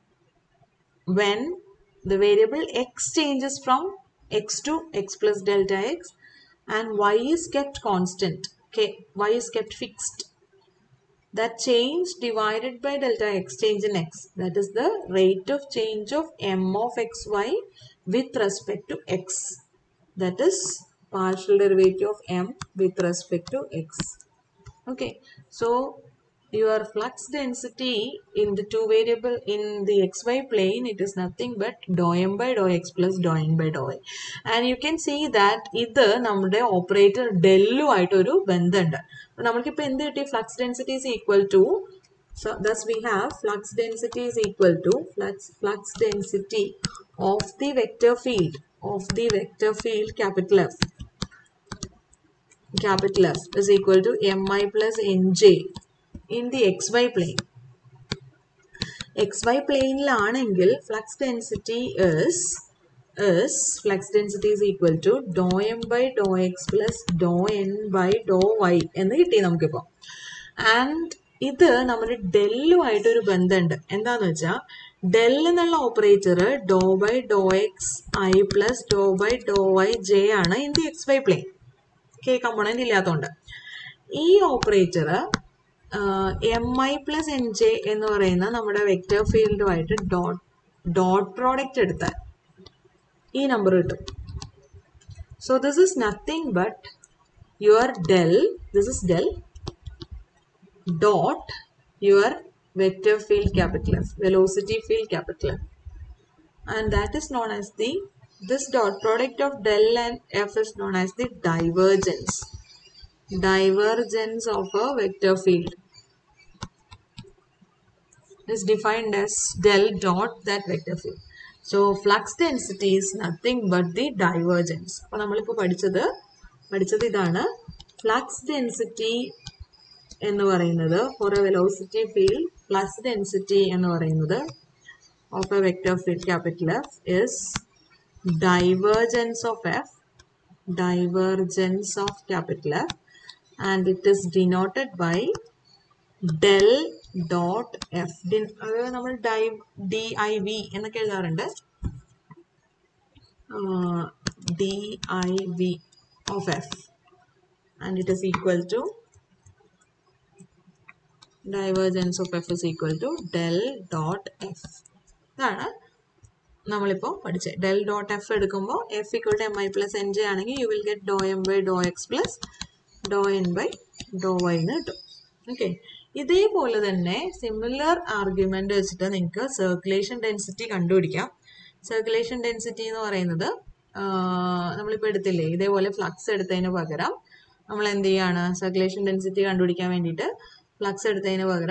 when the variable x changes from x to x plus delta x and y is kept constant okay y is kept fixed that change divided by delta x change in x that is the rate of change of m of xy with respect to x that is partial derivative of m with respect to x okay so your flux density in the two variable in the xy plane it is nothing but dou m by dou x plus dou n by dou y and you can see that ഇത് നമ്മുടെ operator ഡെല്ലുമായിട്ടൊരു ബന്ധമുണ്ട് അപ്പോൾ നമ്മൾക്കിപ്പോൾ എന്ത് കിട്ടി flux density is equal to so thus we have flux density is equal to flux flux density of the vector field of the vector field capital F capital F is equal to mi plus nj in the xy plane xy പ്ലെയിനിലാണെങ്കിൽ flux density is is flux density is equal to dou m by dou x plus dou n by dou y എന്ന് കിട്ടി നമുക്കിപ്പോൾ and ഇത് നമ്മുടെ ഡെല്ലുമായിട്ട് ഒരു ബന്ധമുണ്ട് എന്താന്ന് വെച്ചാൽ ഡെൽ എന്നുള്ള operator Dr by Dr X I plus Dr by Dr Y J ആണ് in the X Y plane K component ഇല്ലാത്തതുകൊണ്ട് ഈ operator M I plus N J എന്ന് പറയുന്ന നമ്മുടെ വെക്റ്റർ ഫീൽഡുമായിട്ട് ഡോട്ട് ഡോട്ട് പ്രോഡക്റ്റ് എടുത്താൽ ഈ നമ്പർ കിട്ടും so this is nothing but your del this is del dot your vector field capital F, velocity field capital F. And that is known as the, this dot product of del and F is known as the divergence. Divergence of a vector field is defined as del dot that vector field. So flux density is nothing but the divergence. അപ്പോൾ നമ്മളിപ്പോൾ പഠിച്ചത് പഠിച്ചത് ഇതാണ് flux density എന്ന് പറയുന്നത് for a velocity field plus density എന്ന് പറയുന്നത് of a vector field capital F is divergence of F divergence of capital F and it is denoted by del dot F D അത് നമ്മൾ ഡൈ D I V എന്നൊക്കെ എഴുതാറുണ്ട് D I V of F and it is equal to divergence of F is equal to del dot F ഇതാണ് നമ്മളിപ്പോൾ പഠിച്ചത് del dot F എടുക്കുമ്പോൾ F equal to M I plus N J ആണെങ്കിൽ you will get doh M by Dr X plus doh N by Dr Y എന്ന് കിട്ടും okay ഇതേപോലെ തന്നെ similar argument വെച്ചിട്ട് നിങ്ങൾക്ക് സർക്കുലേഷൻ ഡെൻസിറ്റി കണ്ടുപിടിക്കാം സർക്കുലേഷൻ ഡെൻസിറ്റി എന്ന് പറയുന്നത് നമ്മളിപ്പോൾ എടുത്തില്ലേ ഇതേപോലെ ഫ്ലക്സ് എടുത്തതിന് പകരം നമ്മൾ എന്ത് ചെയ്യാണ് സർക്കുലേഷൻ ഡെൻസിറ്റി കണ്ടുപിടിക്കാൻ വേണ്ടിയിട്ട് ഫ്ലക്സ് എടുത്തതിന് പകരം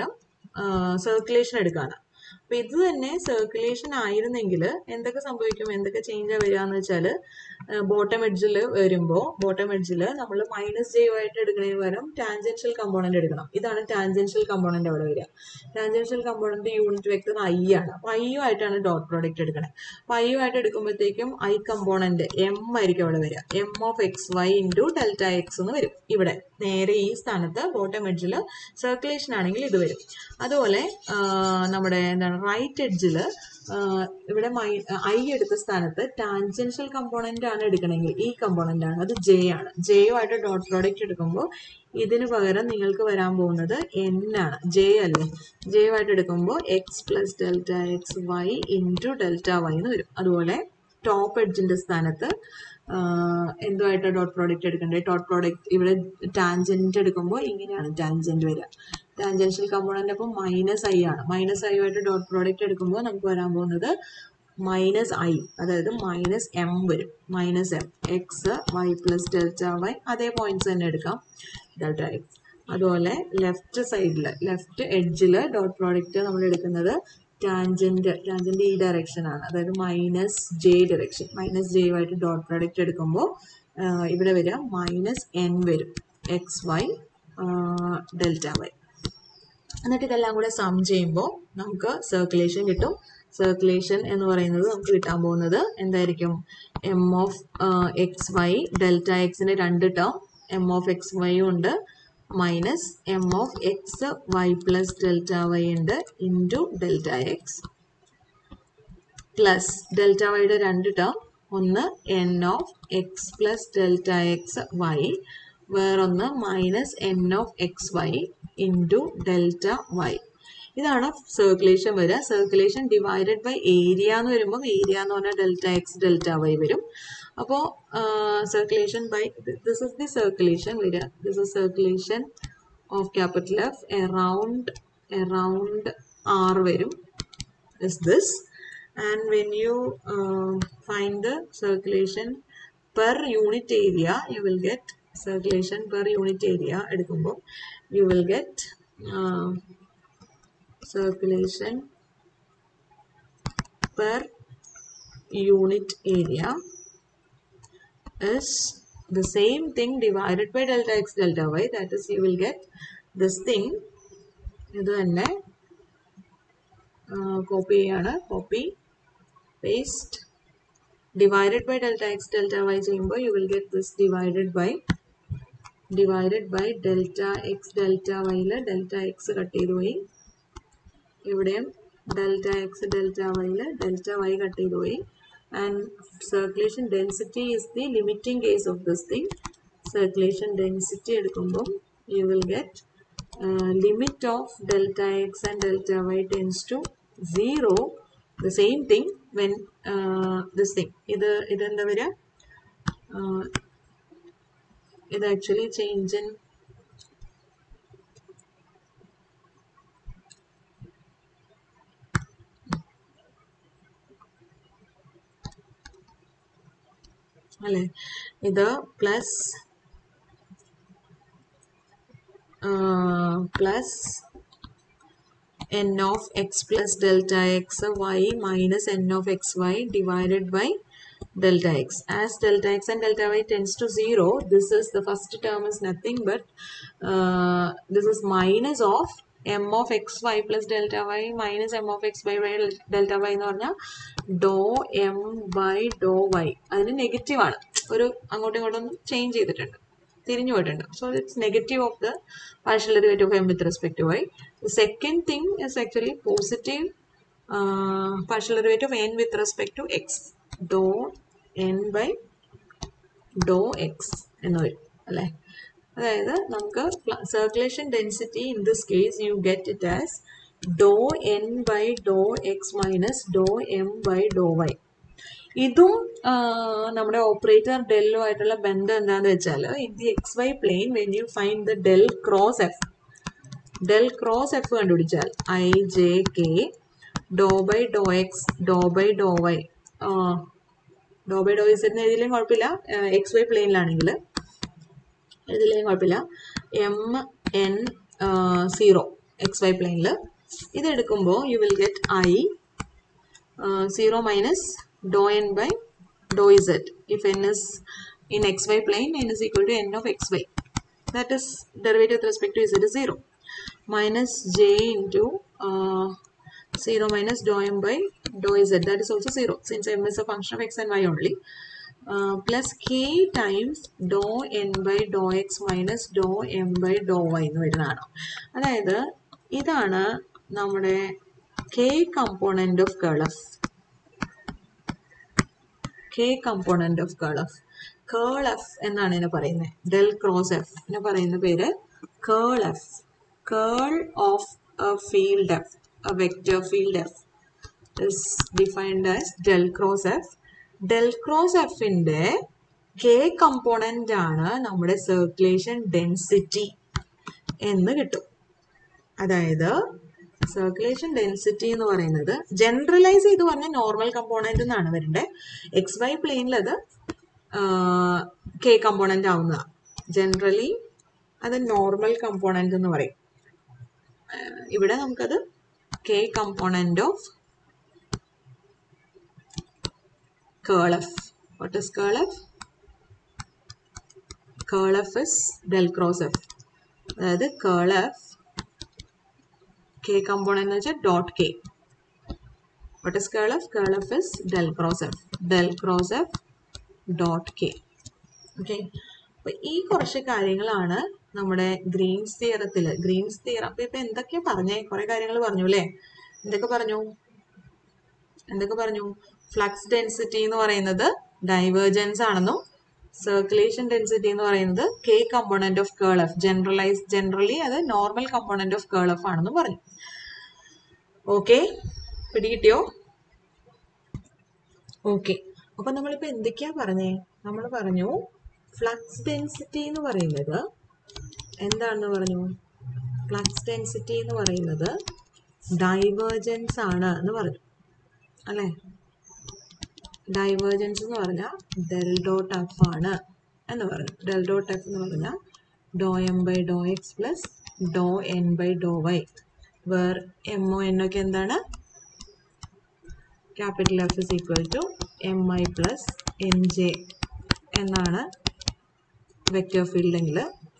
സർക്കുലേഷൻ എടുക്കുകയാണ് അപ്പൊ ഇത് തന്നെ സർക്കുലേഷൻ ആയിരുന്നെങ്കിൽ എന്തൊക്കെ സംഭവിക്കും എന്തൊക്കെ ചേഞ്ച് വരിക എന്ന് വെച്ചാൽ ബോട്ടം എഡ്ജിൽ വരുമ്പോൾ ബോട്ടം എഡ്ജിൽ നമ്മൾ മൈനസ് ജെ ആയിട്ട് എടുക്കുന്നതിന് പകരം ടാൻജൻഷ്യൽ കമ്പോണന്റ് എടുക്കണം ഇതാണ് ടാൻജൻഷ്യൽ കമ്പോണന്റ് അവിടെ വരിക tangential component unit vector I ആണ് അപ്പൊ ഐ ആയിട്ടാണ് ഡോട്ട് പ്രോഡക്റ്റ് എടുക്കണത് അപ്പൊ ഐ ആയിട്ട് എടുക്കുമ്പോഴത്തേക്കും ഐ കമ്പോണന്റ് എം ആയിരിക്കും അവിടെ വരിക M of X Y into delta X എന്ന് വരും ഇവിടെ നേരെ ഈ സ്ഥാനത്ത് ബോട്ടം എഡ്ജിൽ സർക്കുലേഷൻ ആണെങ്കിൽ ഇത് വരും അതുപോലെ ആ, നമ്മുടെ എന്താണ് റൈറ്റ് എഡ്ജിൽ ഇവിടെ മൈ ഐ എടുത്ത സ്ഥാനത്ത് ടാൻജൻഷ്യൽ കമ്പോണന്റ് ആണ് എടുക്കണമെങ്കിൽ ഈ കമ്പോണന്റ് ആണ് അത് ജെ ആണ് ജെയുമായിട്ട് ഡോട്ട് പ്രോഡക്റ്റ് എടുക്കുമ്പോൾ ഇതിന് പകരം നിങ്ങൾക്ക് വരാൻ പോകുന്നത് എൻ ആണ് ജെ അല്ലേ ജെയുമായിട്ട് എടുക്കുമ്പോൾ X plus delta X Y into delta Y എന്ന് വരും അതുപോലെ ടോപ്പ് എഡ്ജിന്റെ സ്ഥാനത്ത് ആഹ് എന്തുമായിട്ട് ഡോട്ട് പ്രോഡക്റ്റ് എടുക്കേണ്ടത് ഡോട്ട് പ്രോഡക്റ്റ് ഇവിടെ ടാൻജന്റ് എടുക്കുമ്പോൾ ഇങ്ങനെയാണ് ടാൻജന്റ് വരിക ടാൻജൻഷ്യൽ കമ്പോണന്റ് അപ്പോൾ മൈനസ് ഐ ആണ് മൈനസ് ഐ ആയിട്ട് ഡോട്ട് പ്രോഡക്റ്റ് എടുക്കുമ്പോൾ നമുക്ക് വരാൻ പോകുന്നത് മൈനസ് ഐ അതായത് മൈനസ് എം വരും minus M X Y plus delta Y അതേ പോയിന്റ്സ് തന്നെ എടുക്കാം ഡെൽറ്റ എക്സ് അതുപോലെ ലെഫ്റ്റ് സൈഡിൽ ലെഫ്റ്റ് എഡ്ജിൽ ഡോട്ട് പ്രോഡക്റ്റ് നമ്മൾ എടുക്കുന്നത് ടാൻജന്റ് ടാൻജന്റ് ഈ ഡയറക്ഷൻ ആണ് അതായത് minus J direction minus J ആയിട്ട് ഡോട്ട് പ്രോഡക്റ്റ് എടുക്കുമ്പോൾ ഇവിടെ വരിക മൈനസ് എൻ വരും എക്സ് വൈ ഡെൽറ്റ വൈ എന്നിട്ട് ഇതെല്ലാം കൂടെ സം ചെയ്യുമ്പോൾ നമുക്ക് സർക്കുലേഷൻ കിട്ടും സർക്കുലേഷൻ എന്ന് പറയുന്നത് നമുക്ക് കിട്ടാൻ പോകുന്നത് എന്തായിരിക്കും M of X Y delta എക്സിന്റെ രണ്ട് term M of X Y ഉണ്ട് minus M of X Y plus delta Y ഉണ്ട് into delta X plus delta വൈയുടെ രണ്ട് ടേം ഒന്ന് N of X plus delta X Y വേറൊന്ന് minus N of X Y into delta Y ഇതാണ് circulation വരിക circulation divided by area എന്ന് വരുമ്പോൾ area എന്ന് പറഞ്ഞാൽ ഡെൽറ്റ എക്സ് ഡെൽറ്റ വൈ വരും അപ്പോൾ circulation by this is the circulation വരിക this is circulation of capital F around around R വരും is this and when you uh, find the circulation per unit area you will get circulation per unit area എടുക്കുമ്പോൾ you will get uh, circulation per unit area is the same thing divided by delta x delta y that is you will get this thing ഇത് തന്നെ copy ചെയ്യാണ് copy paste divided by delta X delta Y ചെയ്യുമ്പോൾ you will get this divided by divided by delta X delta വൈയിൽ delta X cut ചെയ്ത് പോയി ഇവിടെയും delta X delta വൈയിൽ delta Y cut ചെയ്ത് പോയി and circulation density is the limiting case of this thing circulation density എടുക്കുമ്പോൾ you will get limit of delta x and delta y tends to 0 the same thing when uh, this thing ഇത് ഇതെന്താ വരിക uh, ഇത് actually change in അല്ലേ ഇത് plus plus n of x plus delta x y minus n of xy divided by delta x. As delta x and delta y tends to 0, this is the first term is nothing but uh, this is minus of m of xy plus delta y minus m of xy by delta y എന്ന് പറഞ്ഞാൽ doh M by Dr Y അതിന് negative ആണ് ഒരു അങ്ങോട്ടും ഇങ്ങോട്ടും change ചെയ്തിട്ടുണ്ട് തിരിഞ്ഞു പോയിട്ടുണ്ട് so it's negative of the partial derivative of M with respect Y the second thing is actually positive partial derivative of N with respect to X doh N by Dr X എന്ന് വരും അല്ലേ അതായത് നമുക്ക് circulation density in this case you get it as doh N by Dr X minus doh M by Dr Y ഇതും നമ്മുടെ operator ഡെല്ലോ ആയിട്ടുള്ള ബന്ധം എന്താന്ന് വെച്ചാൽ in the X Y plane when you find the del cross F del cross F കണ്ടുപിടിച്ചാൽ I J K doh by Dr X doh by Dr Y doh by doh S എന്ന് എഴുതിയില്ലെങ്കിൽ കുഴപ്പമില്ല X Y പ്ലെയിനിലാണെങ്കിൽ എഴുതിയില്ലെങ്കിൽ കുഴപ്പമില്ല M N zero X Y പ്ലെയിനിൽ ഇതെടുക്കുമ്പോൾ you will get I zero minus doh N by doh Z if N is in xy plane n is equal to n of xy that is derivative with respect to z is 0 minus j into uh, 0 minus dou m by dou z that is also 0 since m is a function of x and y only uh, plus k times dou n by dou x minus dou m by dou y എന്ന് വരുന്നതാണ് അതായത് ഇതാണ് നമ്മുടെ k component of curl f k component of curl f curl F എന്നാണ് ഇതിനെ പറയുന്നത് del cross F ഇതിനെ പറയുന്ന പേര് curl F curl of a field F a vector field F is defined as del cross F del cross എഫിന്റെ K component ആണ് നമ്മുടെ circulation density എന്ന് കിട്ടും അതായത് സർക്കുലേഷൻ ഡെൻസിറ്റി എന്ന് പറയുന്നത് ജനറലൈസ് ചെയ്ത് പറഞ്ഞാൽ നോർമൽ കമ്പോണന്റ് എന്നാണ് വരേണ്ടത് എക്സ് വൈ പ്ലെയിനിൽ അത് കെ കമ്പോണന്റ് ആവുന്നതാണ് ജനറലി അത് നോർമൽ കമ്പോണന്റ് എന്ന് പറയും ഇവിടെ നമുക്കത് K component of curl F what is curl F curl F is del cross F അതായത് കേൾ എഫ് കെ കമ്പോണന്റ് എന്ന് വെച്ചാൽ dot K what is curl F curl F is del cross F del cross F dot K okay അപ്പൊ ഈ കുറച്ച് കാര്യങ്ങളാണ് നമ്മുടെ Green's തിയറത്തിൽ Green's theorem അപ്പൊ ഇപ്പൊ എന്തൊക്കെയാ പറഞ്ഞേ കുറെ കാര്യങ്ങൾ പറഞ്ഞു അല്ലേ എന്തൊക്കെ പറഞ്ഞു എന്തൊക്കെ പറഞ്ഞു ഫ്ലക്സ് ഡെൻസിറ്റി എന്ന് പറയുന്നത് ഡൈവേർജൻസ് ആണെന്നും സർക്കുലേഷൻ ഡെൻസിറ്റി എന്ന് പറയുന്നത് K component of curl F generalise generally അത് normal component of curl F ആണെന്നും പറഞ്ഞു ഓക്കെ പിടികിട്ടിയോ ഓക്കെ അപ്പൊ നമ്മളിപ്പോ എന്തൊക്കെയാ പറഞ്ഞേ നമ്മൾ പറഞ്ഞു ഫ്ലക്സ് ഡെൻസിറ്റി എന്ന് പറയുന്നത് എന്താണെന്ന് പറഞ്ഞു ഫ്ലക്സ് ഡെൻസിറ്റി എന്ന് പറയുന്നത് ഡൈവേർജൻസ് ആണ് എന്ന് പറഞ്ഞു അല്ലേ ഡൈവേർജൻസ് എന്ന് പറഞ്ഞാൽ ഡെൽ ഡോട്ട് എഫ് ആണ് എന്ന് പറഞ്ഞു ഡെൽ ഡോട്ട് എഫ് എന്ന് പറഞ്ഞാൽ doh M by Dr X plus doh N by Dr Y where M ഒ എൻ ഒക്കെ എന്താണ് capital F is equal to M I plus N J എന്നാണ് വെക്റ്റർ ഫീൽഡെങ്കിൽ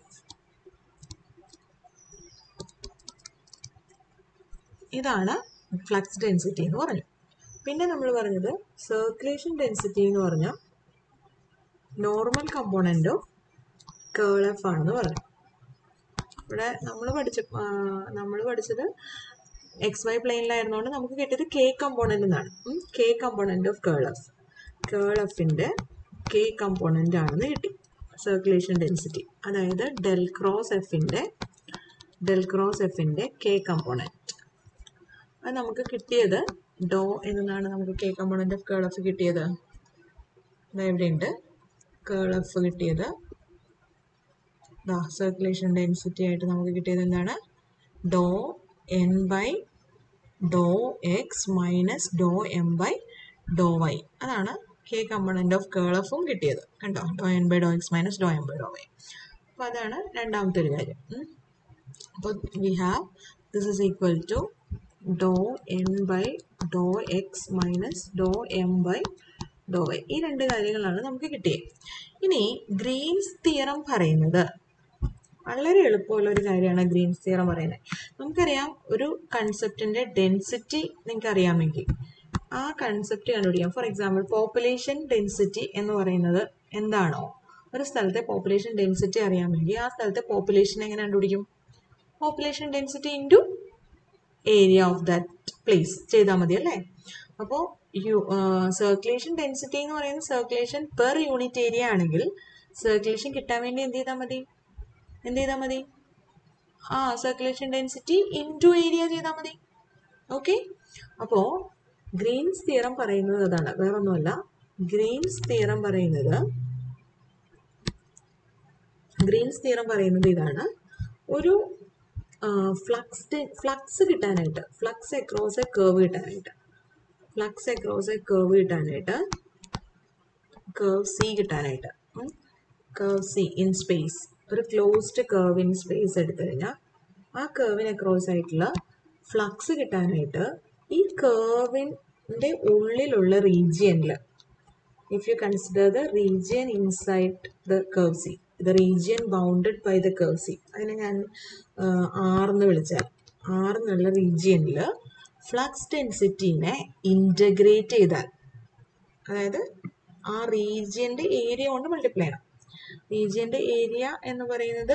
ഇതാണ് ഫ്ലക്സ് ഡെൻസിറ്റി എന്ന് പറഞ്ഞു പിന്നെ നമ്മൾ പറഞ്ഞത് സർക്കുലേഷൻ ഡെൻസിറ്റി എന്ന് പറഞ്ഞാൽ normal component of curl F ആണെന്ന് പറഞ്ഞു ഇവിടെ നമ്മൾ പഠിച്ച നമ്മൾ പഠിച്ചത് എക്സ് വൈ പ്ലെയിനിലായിരുന്നുകൊണ്ട് നമുക്ക് കിട്ടിയത് കെ കമ്പോണൻ്റ് എന്നാണ് K component of curl F curl എഫിൻ്റെ കെ കമ്പോണൻ്റ് ആണെന്ന് കിട്ടി സർക്കുലേഷൻ ഡെൻസിറ്റി അതായത് ഡെൽ ക്രോസ് എഫിൻ്റെ ഡെൽ ക്രോസ് എഫിൻ്റെ കെ കമ്പോണൻറ്റ് അത് നമുക്ക് കിട്ടിയത് ഡോ എന്നാണ് നമുക്ക് K component of curl F കിട്ടിയത് എവിടെയുണ്ട് കേൾ എഫ് കിട്ടിയത് സർക്കുലേഷൻ ഡെൻസിറ്റി ആയിട്ട് നമുക്ക് കിട്ടിയത് എന്താണ് doh N by Dr X minus doh M by Dr Y അതാണ് കെ കമ്പോണൻ്റ് ഓഫ് കേൾ എഫും കിട്ടിയത് കണ്ടോ ഡോ N by Dr X minus doh M by Dr Y അപ്പോൾ അതാണ് രണ്ടാമത്തെ ഒരു കാര്യം അപ്പോൾ we have this is equal to doh N by Dr X minus doh M by Dr Y ഈ രണ്ട് കാര്യങ്ങളാണ് നമുക്ക് കിട്ടിയത് ഇനി ഗ്രീൻസ് തിയറം പറയുന്നത് വളരെ എളുപ്പമുള്ള ഒരു കാര്യമാണ് ഗ്രീൻസ് തിയറം പറയുന്നത് നമുക്കറിയാം ഒരു കൺസെപ്റ്റിന്റെ ഡെൻസിറ്റി നിങ്ങൾക്ക് അറിയാമെങ്കിൽ ആ കൺസെപ്റ്റ് കണ്ടുപിടിക്കാം ഫോർ എക്സാമ്പിൾ പോപ്പുലേഷൻ ഡെൻസിറ്റി എന്ന് പറയുന്നത് എന്താണോ ഒരു സ്ഥലത്തെ പോപ്പുലേഷൻ ഡെൻസിറ്റി അറിയാമെങ്കിൽ ആ സ്ഥലത്തെ പോപ്പുലേഷൻ എങ്ങനെ കണ്ടുപിടിക്കും population density into area of that place ചെയ്താൽ മതി അല്ലേ അപ്പോൾ യു സർക്കുലേഷൻ ഡെൻസിറ്റി എന്ന് പറയുന്നത് സർക്കുലേഷൻ പെർ യൂണിറ്റ് ഏരിയ ആണെങ്കിൽ സർക്കുലേഷൻ കിട്ടാൻ വേണ്ടി എന്ത് ചെയ്താൽ മതി എന്ത് ചെയ്താൽ മതി ആ സർക്കുലേഷൻ ഡെൻസിറ്റി ഇൻറ്റു ഏരിയ ചെയ്താൽ മതി ഓക്കെ അപ്പോൾ ഗ്രീൻസ് തിയറം പറയുന്നത് അതാണ് വേറൊന്നുമല്ല ഗ്രീൻസ് തിയറം പറയുന്നത് ഗ്രീൻസ് തിയറം പറയുന്നത് ഇതാണ് ഒരു ഫ്ലക്സ് ഫ്ലക്സ് കിട്ടാനായിട്ട് ഫ്ലക്സ് അക്രോസ് എ കേർവ് കിട്ടാനായിട്ട് ഫ്ലക്സ് അക്രോസ് എ കേർവ് കിട്ടാനായിട്ട് കേർവ് സി കിട്ടാനായിട്ട് കേർവ് സി ഇൻ സ്പേസ് ഒരു ക്ലോസ്ഡ് കേർവ് ഇൻ സ്പേസ് എടുത്തു കഴിഞ്ഞാൽ ആ കേർവിന് അക്രോസ് ആയിട്ടുള്ള ഫ്ലക്സ് കിട്ടാനായിട്ട് ഈ കേർവിൻ്റെ ഉള്ളിലുള്ള റീജിയനിൽ if you consider the region inside the curve C, the region bounded by the curve C, അതിനെ ഞാൻ ആർ എന്ന് വിളിച്ചാൽ ആർ എന്നുള്ള റീജിയനിൽ ഫ്ലക്സ് ഡെൻസിറ്റീനെ ഇൻ്റഗ്രേറ്റ് ചെയ്താൽ അതായത് ആ റീജിയൻ്റെ ഏരിയ കൊണ്ട് മൾട്ടിപ്ലൈ ചെയ്യണം റീജിയൻ്റെ ഏരിയ എന്ന് പറയുന്നത്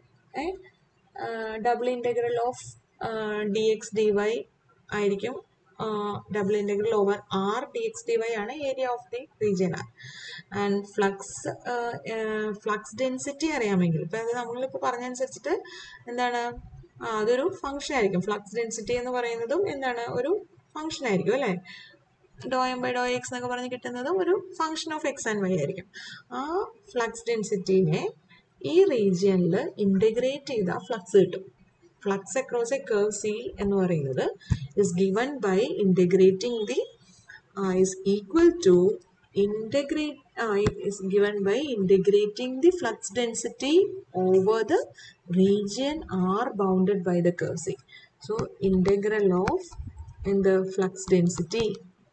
double integral of D X D Y ആയിരിക്കും double integral over R D X D Y ആണ് area of the region R and flux flux density അറിയാമെങ്കിൽ ഇപ്പം അത് നമ്മളിപ്പോൾ പറഞ്ഞതനുസരിച്ചിട്ട് എന്താണ് ആ അതൊരു ഫംഗ്ഷൻ ആയിരിക്കും ഫ്ലക്സ് ഡെൻസിറ്റി എന്ന് പറയുന്നതും എന്താണ് ഒരു ഫംഗ്ഷൻ ആയിരിക്കും അല്ലേ doh M by Dr X എന്നൊക്കെ പറഞ്ഞ് കിട്ടുന്നതും ഒരു function of X and Y ആയിരിക്കും ആ ഫ്ലക്സ് ഡെൻസിറ്റീനെ ഈ റീജിയനിൽ ഇൻ്റഗ്രേറ്റ് ചെയ്താൽ ഫ്ലക്സ് കിട്ടും flux across a curve C എന്ന് പറയുന്നത് is given by integrating the is equal to integrate uh, is given by integrating the flux density over the region R bounded by the curve C. So integral of in the flux density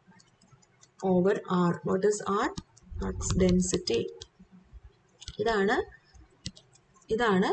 over R. What is R? Flux density. ഇതാണ് ഇതാണ്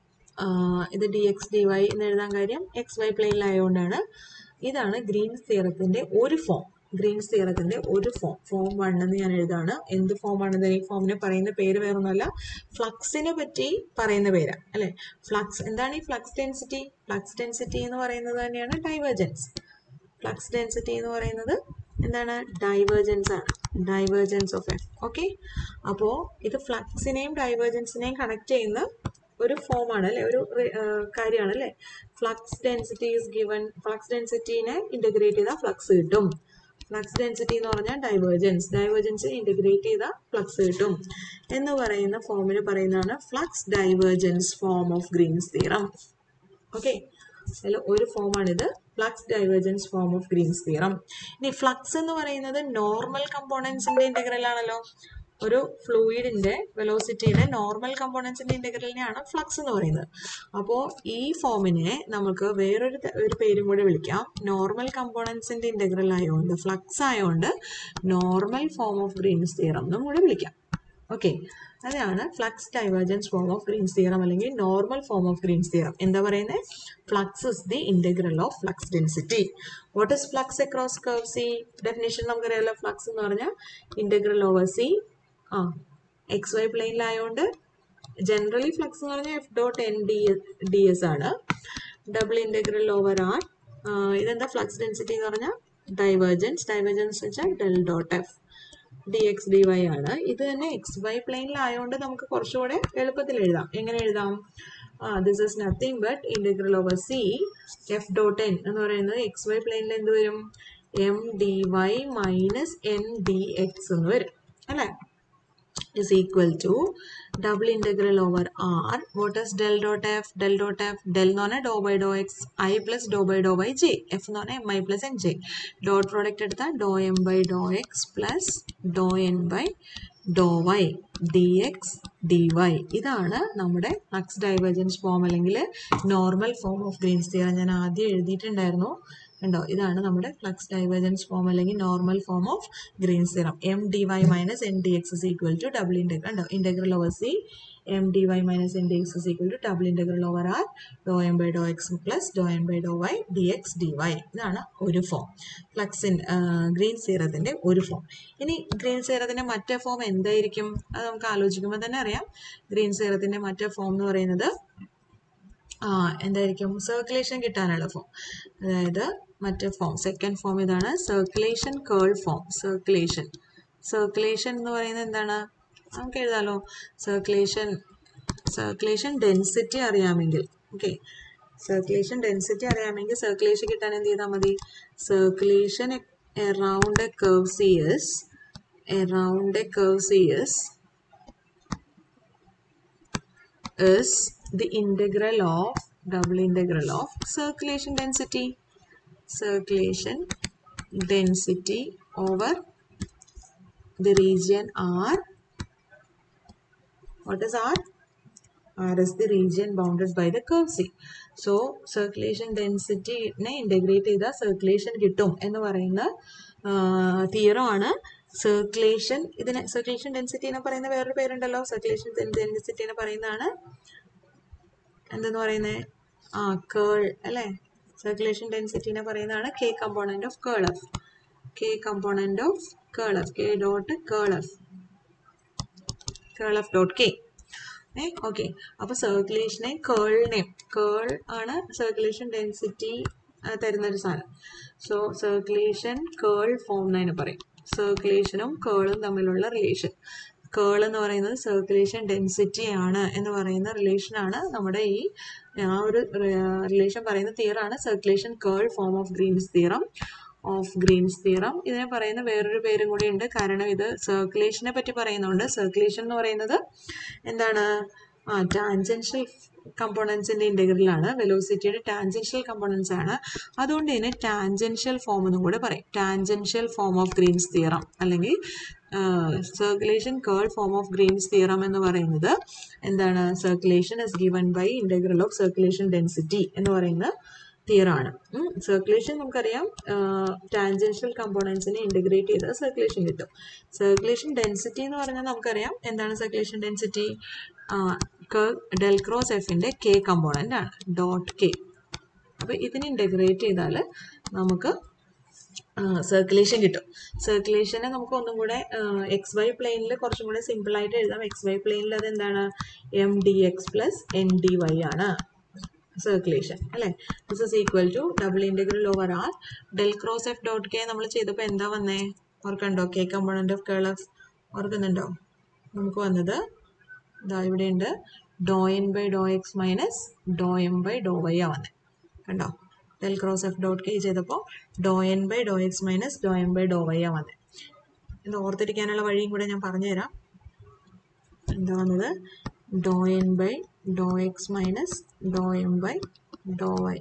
ഇത് D X D Y എന്ന് എഴുതാൻ കാര്യം X Y പ്ലെയിനിലായതുകൊണ്ടാണ് ഇതാണ് Green's തിയറത്തിൻ്റെ ഒരു form Green's തിയറത്തിൻ്റെ ഒരു form form one എന്ന് ഞാൻ എഴുതാണ് എന്ത് ഫോമാണെന്ന് ഈ ഫോമിനെ പറയുന്ന പേര് വേറൊന്നുമല്ല ഫ്ലക്സിനെ പറ്റി പറയുന്ന പേരാണ് അല്ലേ ഫ്ലക്സ് എന്താണ് ഈ ഫ്ലക്സ് ഡെൻസിറ്റി ഫ്ലക്സ് ഡെൻസിറ്റി എന്ന് പറയുന്നത് തന്നെയാണ് ഡൈവേർജൻസ് ഫ്ലക്സ് ഡെൻസിറ്റി എന്ന് പറയുന്നത് എന്താണ് ഡൈവേർജൻസ് ആണ് ഡൈവേർജൻസ് ഓഫ് എഫ് ഓക്കെ അപ്പോൾ ഇത് ഫ്ലക്സിനെയും ഡൈവേർജൻസിനെയും കണക്ട് ചെയ്യുന്ന ഒരു ഫോമാണ് അല്ലേ ഒരു കാര്യമാണ് അല്ലേ flux density is given flux ഡെൻസിറ്റീനെ ഇൻ്റഗ്രേറ്റ് ചെയ്താൽ ഫ്ലക്സ് കിട്ടും ഫ്ലക്സ് ഡെൻസിറ്റി എന്ന് പറഞ്ഞാൽ ഡൈവേർജൻസ് ഡൈവേർജൻസ് ഇൻ്റഗ്രേറ്റ് ചെയ്താൽ ഫ്ലക്സ് കിട്ടും എന്ന് പറയുന്ന ഫോമിന് പറയുന്നതാണ് flux divergence form of Green's theorem okay അതിൽ ഒരു ഫോമാണിത് flux divergence form of Green's theorem ഇനി ഫ്ലക്സ് എന്ന് പറയുന്നത് നോർമൽ കമ്പോണൻസിന്റെ ഇന്റഗ്രൽ ആണല്ലോ ഒരു ഫ്ലൂയിഡിന്റെ വെലോസിറ്റിയുടെ നോർമൽ കമ്പോണൻസിന്റെ ഇന്റഗ്രലിനെയാണ് ഫ്ലക്സ് എന്ന് പറയുന്നത് അപ്പോൾ ഈ ഫോമിനെ നമുക്ക് വേറൊരു ഒരു പേരും കൂടി വിളിക്കാം നോർമൽ കമ്പോണൻസിന്റെ ഇന്റഗ്രൽ ആയതുകൊണ്ട് ഫ്ലക്സ് ആയതുകൊണ്ട് normal form of Green's theorem എന്നും കൂടി വിളിക്കാം ഓക്കെ അതാണ് flux divergence form of Green's theorem അല്ലെങ്കിൽ normal form of Green's theorem എന്താ പറയുന്നത് flux is the integral of flux density what is flux across curve C definition നമുക്കറിയാലോ flux എന്ന് പറഞ്ഞാൽ ഇന്റഗ്രൽ ഓവർ സി ആ എക്സ് വൈ പ്ലെയിനിലായതുകൊണ്ട് generally flux എന്ന് പറഞ്ഞാൽ F dot N D D S ആണ് ഡബിൾ ഇന്റഗ്രൽ ഓവർ ആർ ഇതെന്താ flux density എന്ന് പറഞ്ഞാൽ ഡൈവേർജൻസ് ഡൈവേർജൻസ് വെച്ചാൽ del dot F D X D Y ആണ് ഇത് തന്നെ എക്സ് വൈ പ്ലെയിനിലായതുകൊണ്ട് നമുക്ക് കുറച്ചുകൂടെ എളുപ്പത്തിൽ എഴുതാം എങ്ങനെ എഴുതാം this is nothing but integral over C F dot N എന്ന് പറയുന്നത് എക്സ് വൈ പ്ലെയിനിൽ എന്ത് വരും M D Y minus N D X എന്ന് വരും അല്ലേ is equal to double integral over r what is del dot f del dot f del എന്ന് പറഞ്ഞാൽ doh by Dr X I plus Dr by doh by J F എന്ന് പറഞ്ഞാൽ M I plus N J dot product എടുത്താൽ doh M by Dr X plus doh N by Dr Y D X D Y ഇതാണ് നമ്മുടെ flux divergence form അല്ലെങ്കിൽ normal form of Green's theorem ഞാൻ ആദ്യം എഴുതിയിട്ടുണ്ടായിരുന്നു ഉണ്ടോ ഇതാണ് നമ്മുടെ ഫ്ലക്സ് ഡൈവേർജൻസ് ഫോം അല്ലെങ്കിൽ normal form of Green's theorem M D Y minus N D X is equal to double integral ഉണ്ടോ integral over C M D Y minus N D X is equal to double integral over R doh M by Dr X plus doh M by Dr Y D X D Y ഇതാണ് ഒരു form ഫ്ലക്സിൻ green സീറത്തിൻ്റെ ഒരു form ഇനി green സീറത്തിൻ്റെ മറ്റേ form എന്തായിരിക്കും അത് നമുക്ക് ആലോചിക്കുമ്പോൾ തന്നെ അറിയാം ഗ്രീൻ സീറത്തിൻ്റെ മറ്റേ ഫോം എന്ന് പറയുന്നത് ആ എന്തായിരിക്കും സർക്കുലേഷൻ കിട്ടാനുള്ള ഫോം അതായത് മറ്റേ ഫോം സെക്കൻഡ് ഫോം ഇതാണ് circulation curl form circulation circulation എന്ന് പറയുന്നത് എന്താണ് നമുക്ക് എഴുതാലോ സർക്കുലേഷൻ സർക്കുലേഷൻ ഡെൻസിറ്റി അറിയാമെങ്കിൽ ഓക്കെ സർക്കുലേഷൻ ഡെൻസിറ്റി അറിയാമെങ്കിൽ സർക്കുലേഷൻ കിട്ടാൻ എന്ത് ചെയ്താൽ മതി circulation around a curve C is around a curve C is is the integral of double integral of circulation density circulation density over the region R what is R R is the region bounded by the curve C so circulation ഡെൻസിറ്റിനെ integrate ചെയ്താൽ circulation കിട്ടും എന്ന് പറയുന്ന theorem ആണ് circulation ഇതിനെ circulation ഡെൻസിറ്റിനെ പറയുന്ന വേറൊരു പേരുണ്ടല്ലോ സർക്കുലേഷൻ ഡെൻസിറ്റിനെ പറയുന്നതാണ് എന്തെന്ന് പറയുന്നത് ആ കേൾ അല്ലേ സർക്കുലേഷൻ ഡെൻസിറ്റിനെ പറയുന്നതാണ് K component of curl F K component of curl F K dot curl F curl F dot K ഏ ഓക്കെ അപ്പോൾ സർക്കുലേഷനെ കേളിനെയും കേൾ ആണ് സർക്കുലേഷൻ ഡെൻസിറ്റി തരുന്ന ഒരു സാധനം സോ സർക്കുലേഷൻ കേൾ ഫോം എന്നതിന് പറയും സർക്കുലേഷനും കേളും തമ്മിലുള്ള റിലേഷൻ കേൾ എന്ന് പറയുന്നത് സർക്കുലേഷൻ ഡെൻസിറ്റി ആണ് എന്ന് പറയുന്ന റിലേഷനാണ് നമ്മുടെ ഈ ആ ഒരു റിലേഷൻ പറയുന്ന തിയറാണ് circulation curl form of Green's theorem of Green's theorem ഇതിനെ പറയുന്ന വേറൊരു പേരും കൂടി ഉണ്ട് കാരണം ഇത് സർക്കുലേഷനെ പറ്റി പറയുന്നുണ്ട് സർക്കുലേഷൻ എന്ന് പറയുന്നത് എന്താണ് ആ ടാൻജൻഷ്യൽ കമ്പോണൻസിന്റെ ഇന്റഗ്രലാണ് വെലോസിറ്റിയുടെ ടാൻജൻഷ്യൽ കമ്പോണൻസ് ആണ് അതുകൊണ്ട് ഇതിനെ ടാൻജൻഷ്യൽ ഫോം എന്നും കൂടെ പറയും tangential form of Green's theorem അല്ലെങ്കിൽ circulation curl form of Green's theorem എന്ന് പറയുന്നത് എന്താണ് circulation is given by integral of circulation density എന്ന് പറയുന്ന തിയറാണ് സർക്കുലേഷൻ നമുക്കറിയാം ടാൻജൻഷ്യൽ കമ്പോണൻസിനെ ഇൻ്റഗ്രേറ്റ് ചെയ്താൽ സർക്കുലേഷൻ കിട്ടും സർക്കുലേഷൻ ഡെൻസിറ്റി എന്ന് പറഞ്ഞാൽ നമുക്കറിയാം എന്താണ് സർക്കുലേഷൻ ഡെൻസിറ്റി ഡെൽ ക്രോസ് എഫിൻ്റെ കെ കമ്പോണൻ്റ് ആണ് ഡോട്ട് കെ അപ്പോൾ ഇതിനെ ഇൻ്റഗ്രേറ്റ് ചെയ്താൽ നമുക്ക് സർക്കുലേഷൻ കിട്ടും സർക്കുലേഷനെ നമുക്ക് ഒന്നും കൂടെ എക്സ് വൈ പ്ലെയിനിൽ കുറച്ചും കൂടെ സിമ്പിളായിട്ട് എഴുതാം എക്സ് വൈ പ്ലെയിനിൽ അത് എന്താണ് M D X plus N D Y ആണ് സർക്കുലേഷൻ അല്ലേ this is equal to double integral over R del cross F dot K നമ്മൾ ചെയ്തപ്പോൾ എന്താ വന്നേ ഓർക്കണ്ടോ K component of curl F ഓർക്കുന്നുണ്ടോ നമുക്ക് വന്നത് ഇതാ ഇവിടെയുണ്ട് doh N by Dr X minus doh M by Dr Y ആ വന്നത് കണ്ടോ del cross F dot K ചെയ്തപ്പോൾ doh N by Dr X minus doh M by Dr Y ആ വന്നത് ഇത് ഓർത്തിരിക്കാനുള്ള വഴിയും കൂടെ ഞാൻ പറഞ്ഞുതരാം എന്താ വന്നത് doh N by Dr X minus doh M by Dr Y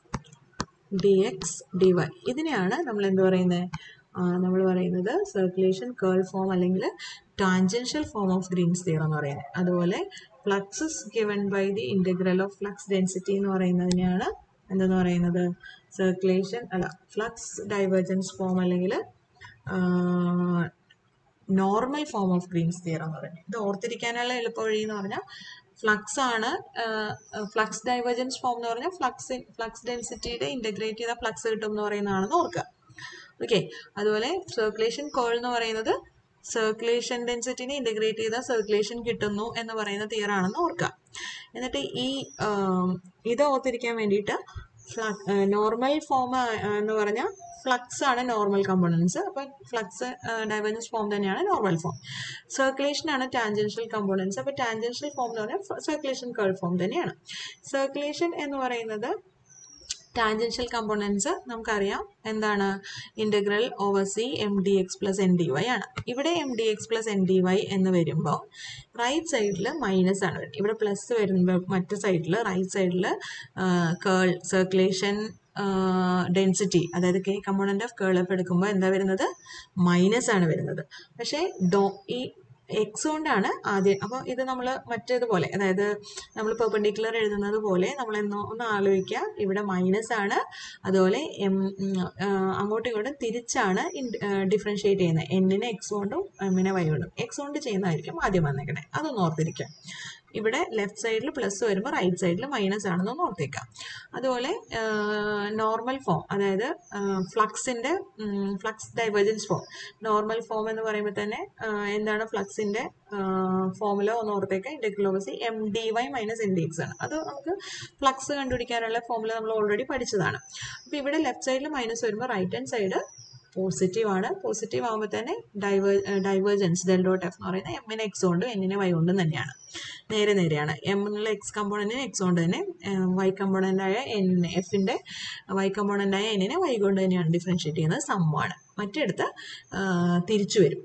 D X D Y ഇതിനെയാണ് നമ്മൾ എന്ത് പറയുന്നത് നമ്മൾ പറയുന്നത് സർക്കുലേഷൻ കേൾ ഫോം അല്ലെങ്കിൽ tangential form of Green's theorem എന്ന് പറയുന്നത് അതുപോലെ flux is given by the integral of flux density എന്ന് പറയുന്നതിനെയാണ് എന്തെന്ന് പറയുന്നത് സർക്കുലേഷൻ അല്ല ഫ്ലക്സ് ഡൈവേർജൻസ് ഫോം അല്ലെങ്കിൽ normal form of Green's theorem എന്ന് പറയുന്നത് ഇത് ഓർത്തിരിക്കാനുള്ള എളുപ്പ വഴി എന്ന് പറഞ്ഞാൽ ഫ്ലക്സ് ആണ് ഫ്ലക്സ് ഡൈവേർജൻസ് ഫോം എന്ന് പറഞ്ഞാൽ ഫ്ലക്സ് ഫ്ലക്സ് ഡെൻസിറ്റിയുടെ ഇൻ്റഗ്രേറ്റ് ചെയ്ത ഫ്ലക്സ് കിട്ടും എന്ന് പറയുന്നതാണെന്ന് ഓർക്കുക ഓക്കെ അതുപോലെ സർക്കുലേഷൻ കോൾ എന്ന് പറയുന്നത് സർക്കുലേഷൻ ഡെൻസിറ്റിനെ ഇൻ്റഗ്രേറ്റ് ചെയ്താൽ സർക്കുലേഷൻ കിട്ടുന്നു എന്ന് പറയുന്ന തിയർ ആണെന്ന് ഓർക്കുക എന്നിട്ട് ഈ ഇത് ഓർത്തിരിക്കാൻ വേണ്ടിയിട്ട് നോർമൽ ഫോം എന്ന് പറഞ്ഞാൽ ഫ്ലക്സ് ആണ് നോർമൽ കമ്പോണൻസ് അപ്പോൾ ഫ്ലക്സ് ഡൈവേർജൻസ് ഫോം തന്നെയാണ് നോർമൽ ഫോം സർക്കുലേഷൻ ആണ് ടാൻജൻഷ്യൽ കമ്പോണൻസ് അപ്പോൾ ടാൻജൻഷ്യൽ ഫോം എന്ന് പറഞ്ഞാൽ സർക്കുലേഷൻ കേൾ ഫോം തന്നെയാണ് സർക്കുലേഷൻ എന്ന് പറയുന്നത് ടാൻജൻഷ്യൽ കമ്പോണൻസ് നമുക്കറിയാം എന്താണ് integral over C M D X plus N D Y ആണ് ഇവിടെ M D X plus N D Y എന്ന് വരുമ്പോൾ റൈറ്റ് സൈഡിൽ മൈനസ് ആണ് വരുന്നത് ഇവിടെ പ്ലസ് വരുമ്പോൾ മറ്റു സൈഡിൽ റൈറ്റ് സൈഡിൽ കേൾ സർക്കുലേഷൻ ഡെൻസിറ്റി അതായത് K component of curl F എടുക്കുമ്പോൾ എന്താ വരുന്നത് മൈനസ് ആണ് വരുന്നത് പക്ഷേ ഡോ ഈ എക്സ് കൊണ്ടാണ് ആദ്യം അപ്പോൾ ഇത് നമ്മൾ മറ്റേതുപോലെ അതായത് നമ്മൾ പെർപെൻഡിക്കുലർ എഴുതുന്നത് പോലെ നമ്മൾ എന്നോ ഒന്ന് ആലോചിക്കുക ഇവിടെ മൈനസ് ആണ് അതുപോലെ എം അങ്ങോട്ടും ഇങ്ങോട്ടും തിരിച്ചാണ് ഡിഫറൻഷിയേറ്റ് ചെയ്യുന്നത് എന്നിനെ എക്സ് കൊണ്ടും എമ്മിനെ വൈ കൊണ്ടും എക്സ് കൊണ്ട് ചെയ്യുന്നതായിരിക്കും ആദ്യം വന്നേക്കണേ അതൊന്ന് ഓർത്തിരിക്കുക ഇവിടെ ലെഫ്റ്റ് സൈഡിൽ പ്ലസ് വരുമ്പോൾ റൈറ്റ് സൈഡിൽ മൈനസ് ആണെന്നൊന്ന് ഓർത്തേക്കാം അതുപോലെ നോർമൽ ഫോം അതായത് ഫ്ലക്സിൻ്റെ flux divergence form normal form എന്ന് പറയുമ്പോൾ തന്നെ എന്താണ് ഫ്ലക്സിൻ്റെ ഫോമുല ഒന്ന് ഓർത്തേക്കാം ഇൻഡെക്ലോബസി M D Y minus N D X ആണ് അത് നമുക്ക് ഫ്ലക്സ് കണ്ടുപിടിക്കാനുള്ള ഫോമുല നമ്മൾ ഓൾറെഡി പഠിച്ചതാണ് അപ്പോൾ ഇവിടെ ലെഫ്റ്റ് സൈഡിൽ മൈനസ് വരുമ്പോൾ റൈറ്റ് ഹാൻഡ് സൈഡ് പോസിറ്റീവ് ആണ് പോസിറ്റീവ് ആകുമ്പോൾ തന്നെ ഡൈവേ ഡൈവേർജൻസ് ഡെൽ ഡോട്ട് എഫ് എന്ന് പറയുന്നത് എമ്മിനെ എക്സ് കൊണ്ടും എന്നിനെ വൈ കൊണ്ടും തന്നെയാണ് നേരെ നേരെയാണ് എം എന്നുള്ള എക്സ് കമ്പോണൻറ്റിന് എക്സ് കൊണ്ട് തന്നെ വൈ കമ്പോണൻ്റായ എൻ എഫിൻ്റെ വൈ കമ്പോണൻ്റായ എന്നിനെ വൈ കൊണ്ട് തന്നെയാണ് ഡിഫറൻഷ്യേറ്റ് ചെയ്യുന്നത് സമ്മാണ് മറ്റെടുത്ത് തിരിച്ചു വരും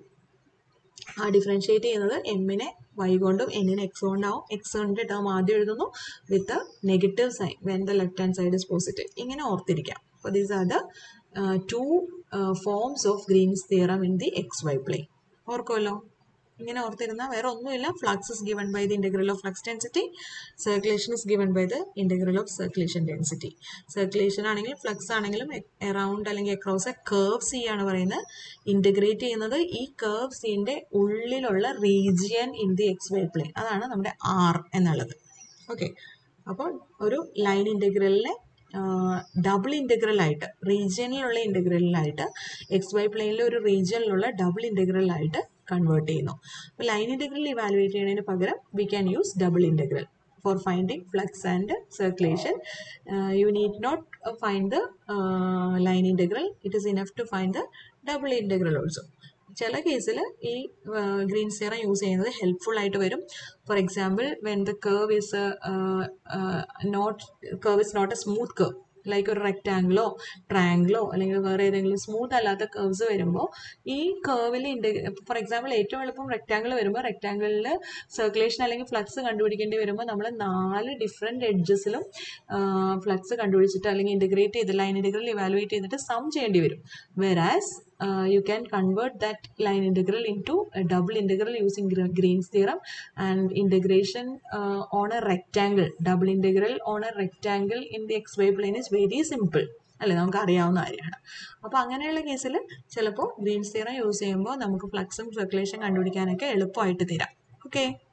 ആ ഡിഫറൻഷ്യേറ്റ് ചെയ്യുന്നത് എമ്മിനെ വൈ കൊണ്ടും എന്നിനെ എക്സ് കൊണ്ടാവും എക്സ് കൊണ്ട് ടേം ആദ്യം എഴുതുന്നു with negative sign when the left hand side is positive ഇങ്ങനെ ഓർത്തിരിക്കാം അപ്പോൾ these are the two forms of Green's theorem in the X Y plane ഓർക്കുമല്ലോ ഇങ്ങനെ ഓർത്തിരുന്നാൽ വേറെ ഒന്നുമില്ല flux is given by the integral of flux density circulation is given by the integral of circulation density circulation ആണെങ്കിലും flux ആണെങ്കിലും around അല്ലെങ്കിൽ across a curve C ആണ് പറയുന്നത് ഇൻറ്റഗ്രേറ്റ് ചെയ്യുന്നത് ഈ കേർവ് സിൻ്റെ ഉള്ളിലുള്ള region in the X Y plane അതാണ് നമ്മുടെ ആർ എന്നുള്ളത് ഓക്കെ അപ്പോൾ ഒരു ലൈൻ ഇൻറ്റഗ്രലിനെ ഡബിൾ ഇൻറ്റഗ്രലായിട്ട് റീജിയനിലുള്ള ഇൻറ്റഗ്രലിലായിട്ട് എക്സ് വൈ പ്ലെയിനിലെ ഒരു റീജിയനിലുള്ള ഡബിൾ ഇൻറ്റഗ്രലായിട്ട് കൺവേർട്ട് ചെയ്യുന്നു അപ്പോൾ ലൈൻ ഇൻറ്റഗ്രൽ ഇവാലുവേറ്റ് ചെയ്യുന്നതിന് പകരം we can use double integral for finding flux and circulation uh, you need not uh, find the uh, line integral it is enough to find the double integral also ചില കേസിൽ ഈ Green theorem use ചെയ്യുന്നത് helpful ആയിട്ട് വരും for example when the curve is not curve is not a smooth curve like ഒരു റെക്റ്റാങ്കിളോ ട്രയാങ്കിളോ അല്ലെങ്കിൽ വേറെ ഏതെങ്കിലും സ്മൂത്ത് അല്ലാത്ത കേർവ്സ് വരുമ്പോൾ ഈ കേർവിൽ ഫോർ എക്സാമ്പിൾ ഏറ്റവും എളുപ്പം റെക്റ്റാങ്കിൾ വരുമ്പോൾ റെക്റ്റാങ്കിളിൽ സർക്കുലേഷൻ അല്ലെങ്കിൽ ഫ്ലക്സ് കണ്ടുപിടിക്കേണ്ടി വരുമ്പോൾ നമ്മൾ നാല് ഡിഫറെൻറ്റ് എഡ്ജസിലും ഫ്ലക്സ് കണ്ടുപിടിച്ചിട്ട് അല്ലെങ്കിൽ ഇൻറ്റഗ്രേറ്റ് ചെയ്ത് ലൈൻ ഇൻറ്റഗ്രൽ ഇവാലുവേറ്റ് ചെയ്തിട്ട് സം ചെയ്യേണ്ടി വരും വെറാസ് uh, you can convert that line integral into a double integral using Gre- Green's theorem and integration uh, on a rectangle. Double integral on a rectangle in the xy plane is very simple. അല്ലേ നമുക്ക് അറിയാവുന്ന കാര്യമാണ് അപ്പോൾ അങ്ങനെയുള്ള കേസിൽ ചിലപ്പോൾ Green's theorem use ചെയ്യുമ്പോൾ നമുക്ക് ഫ്ലക്സും സർക്കുലേഷൻ കണ്ടുപിടിക്കാനൊക്കെ എളുപ്പമായിട്ട് തരാം ഓക്കെ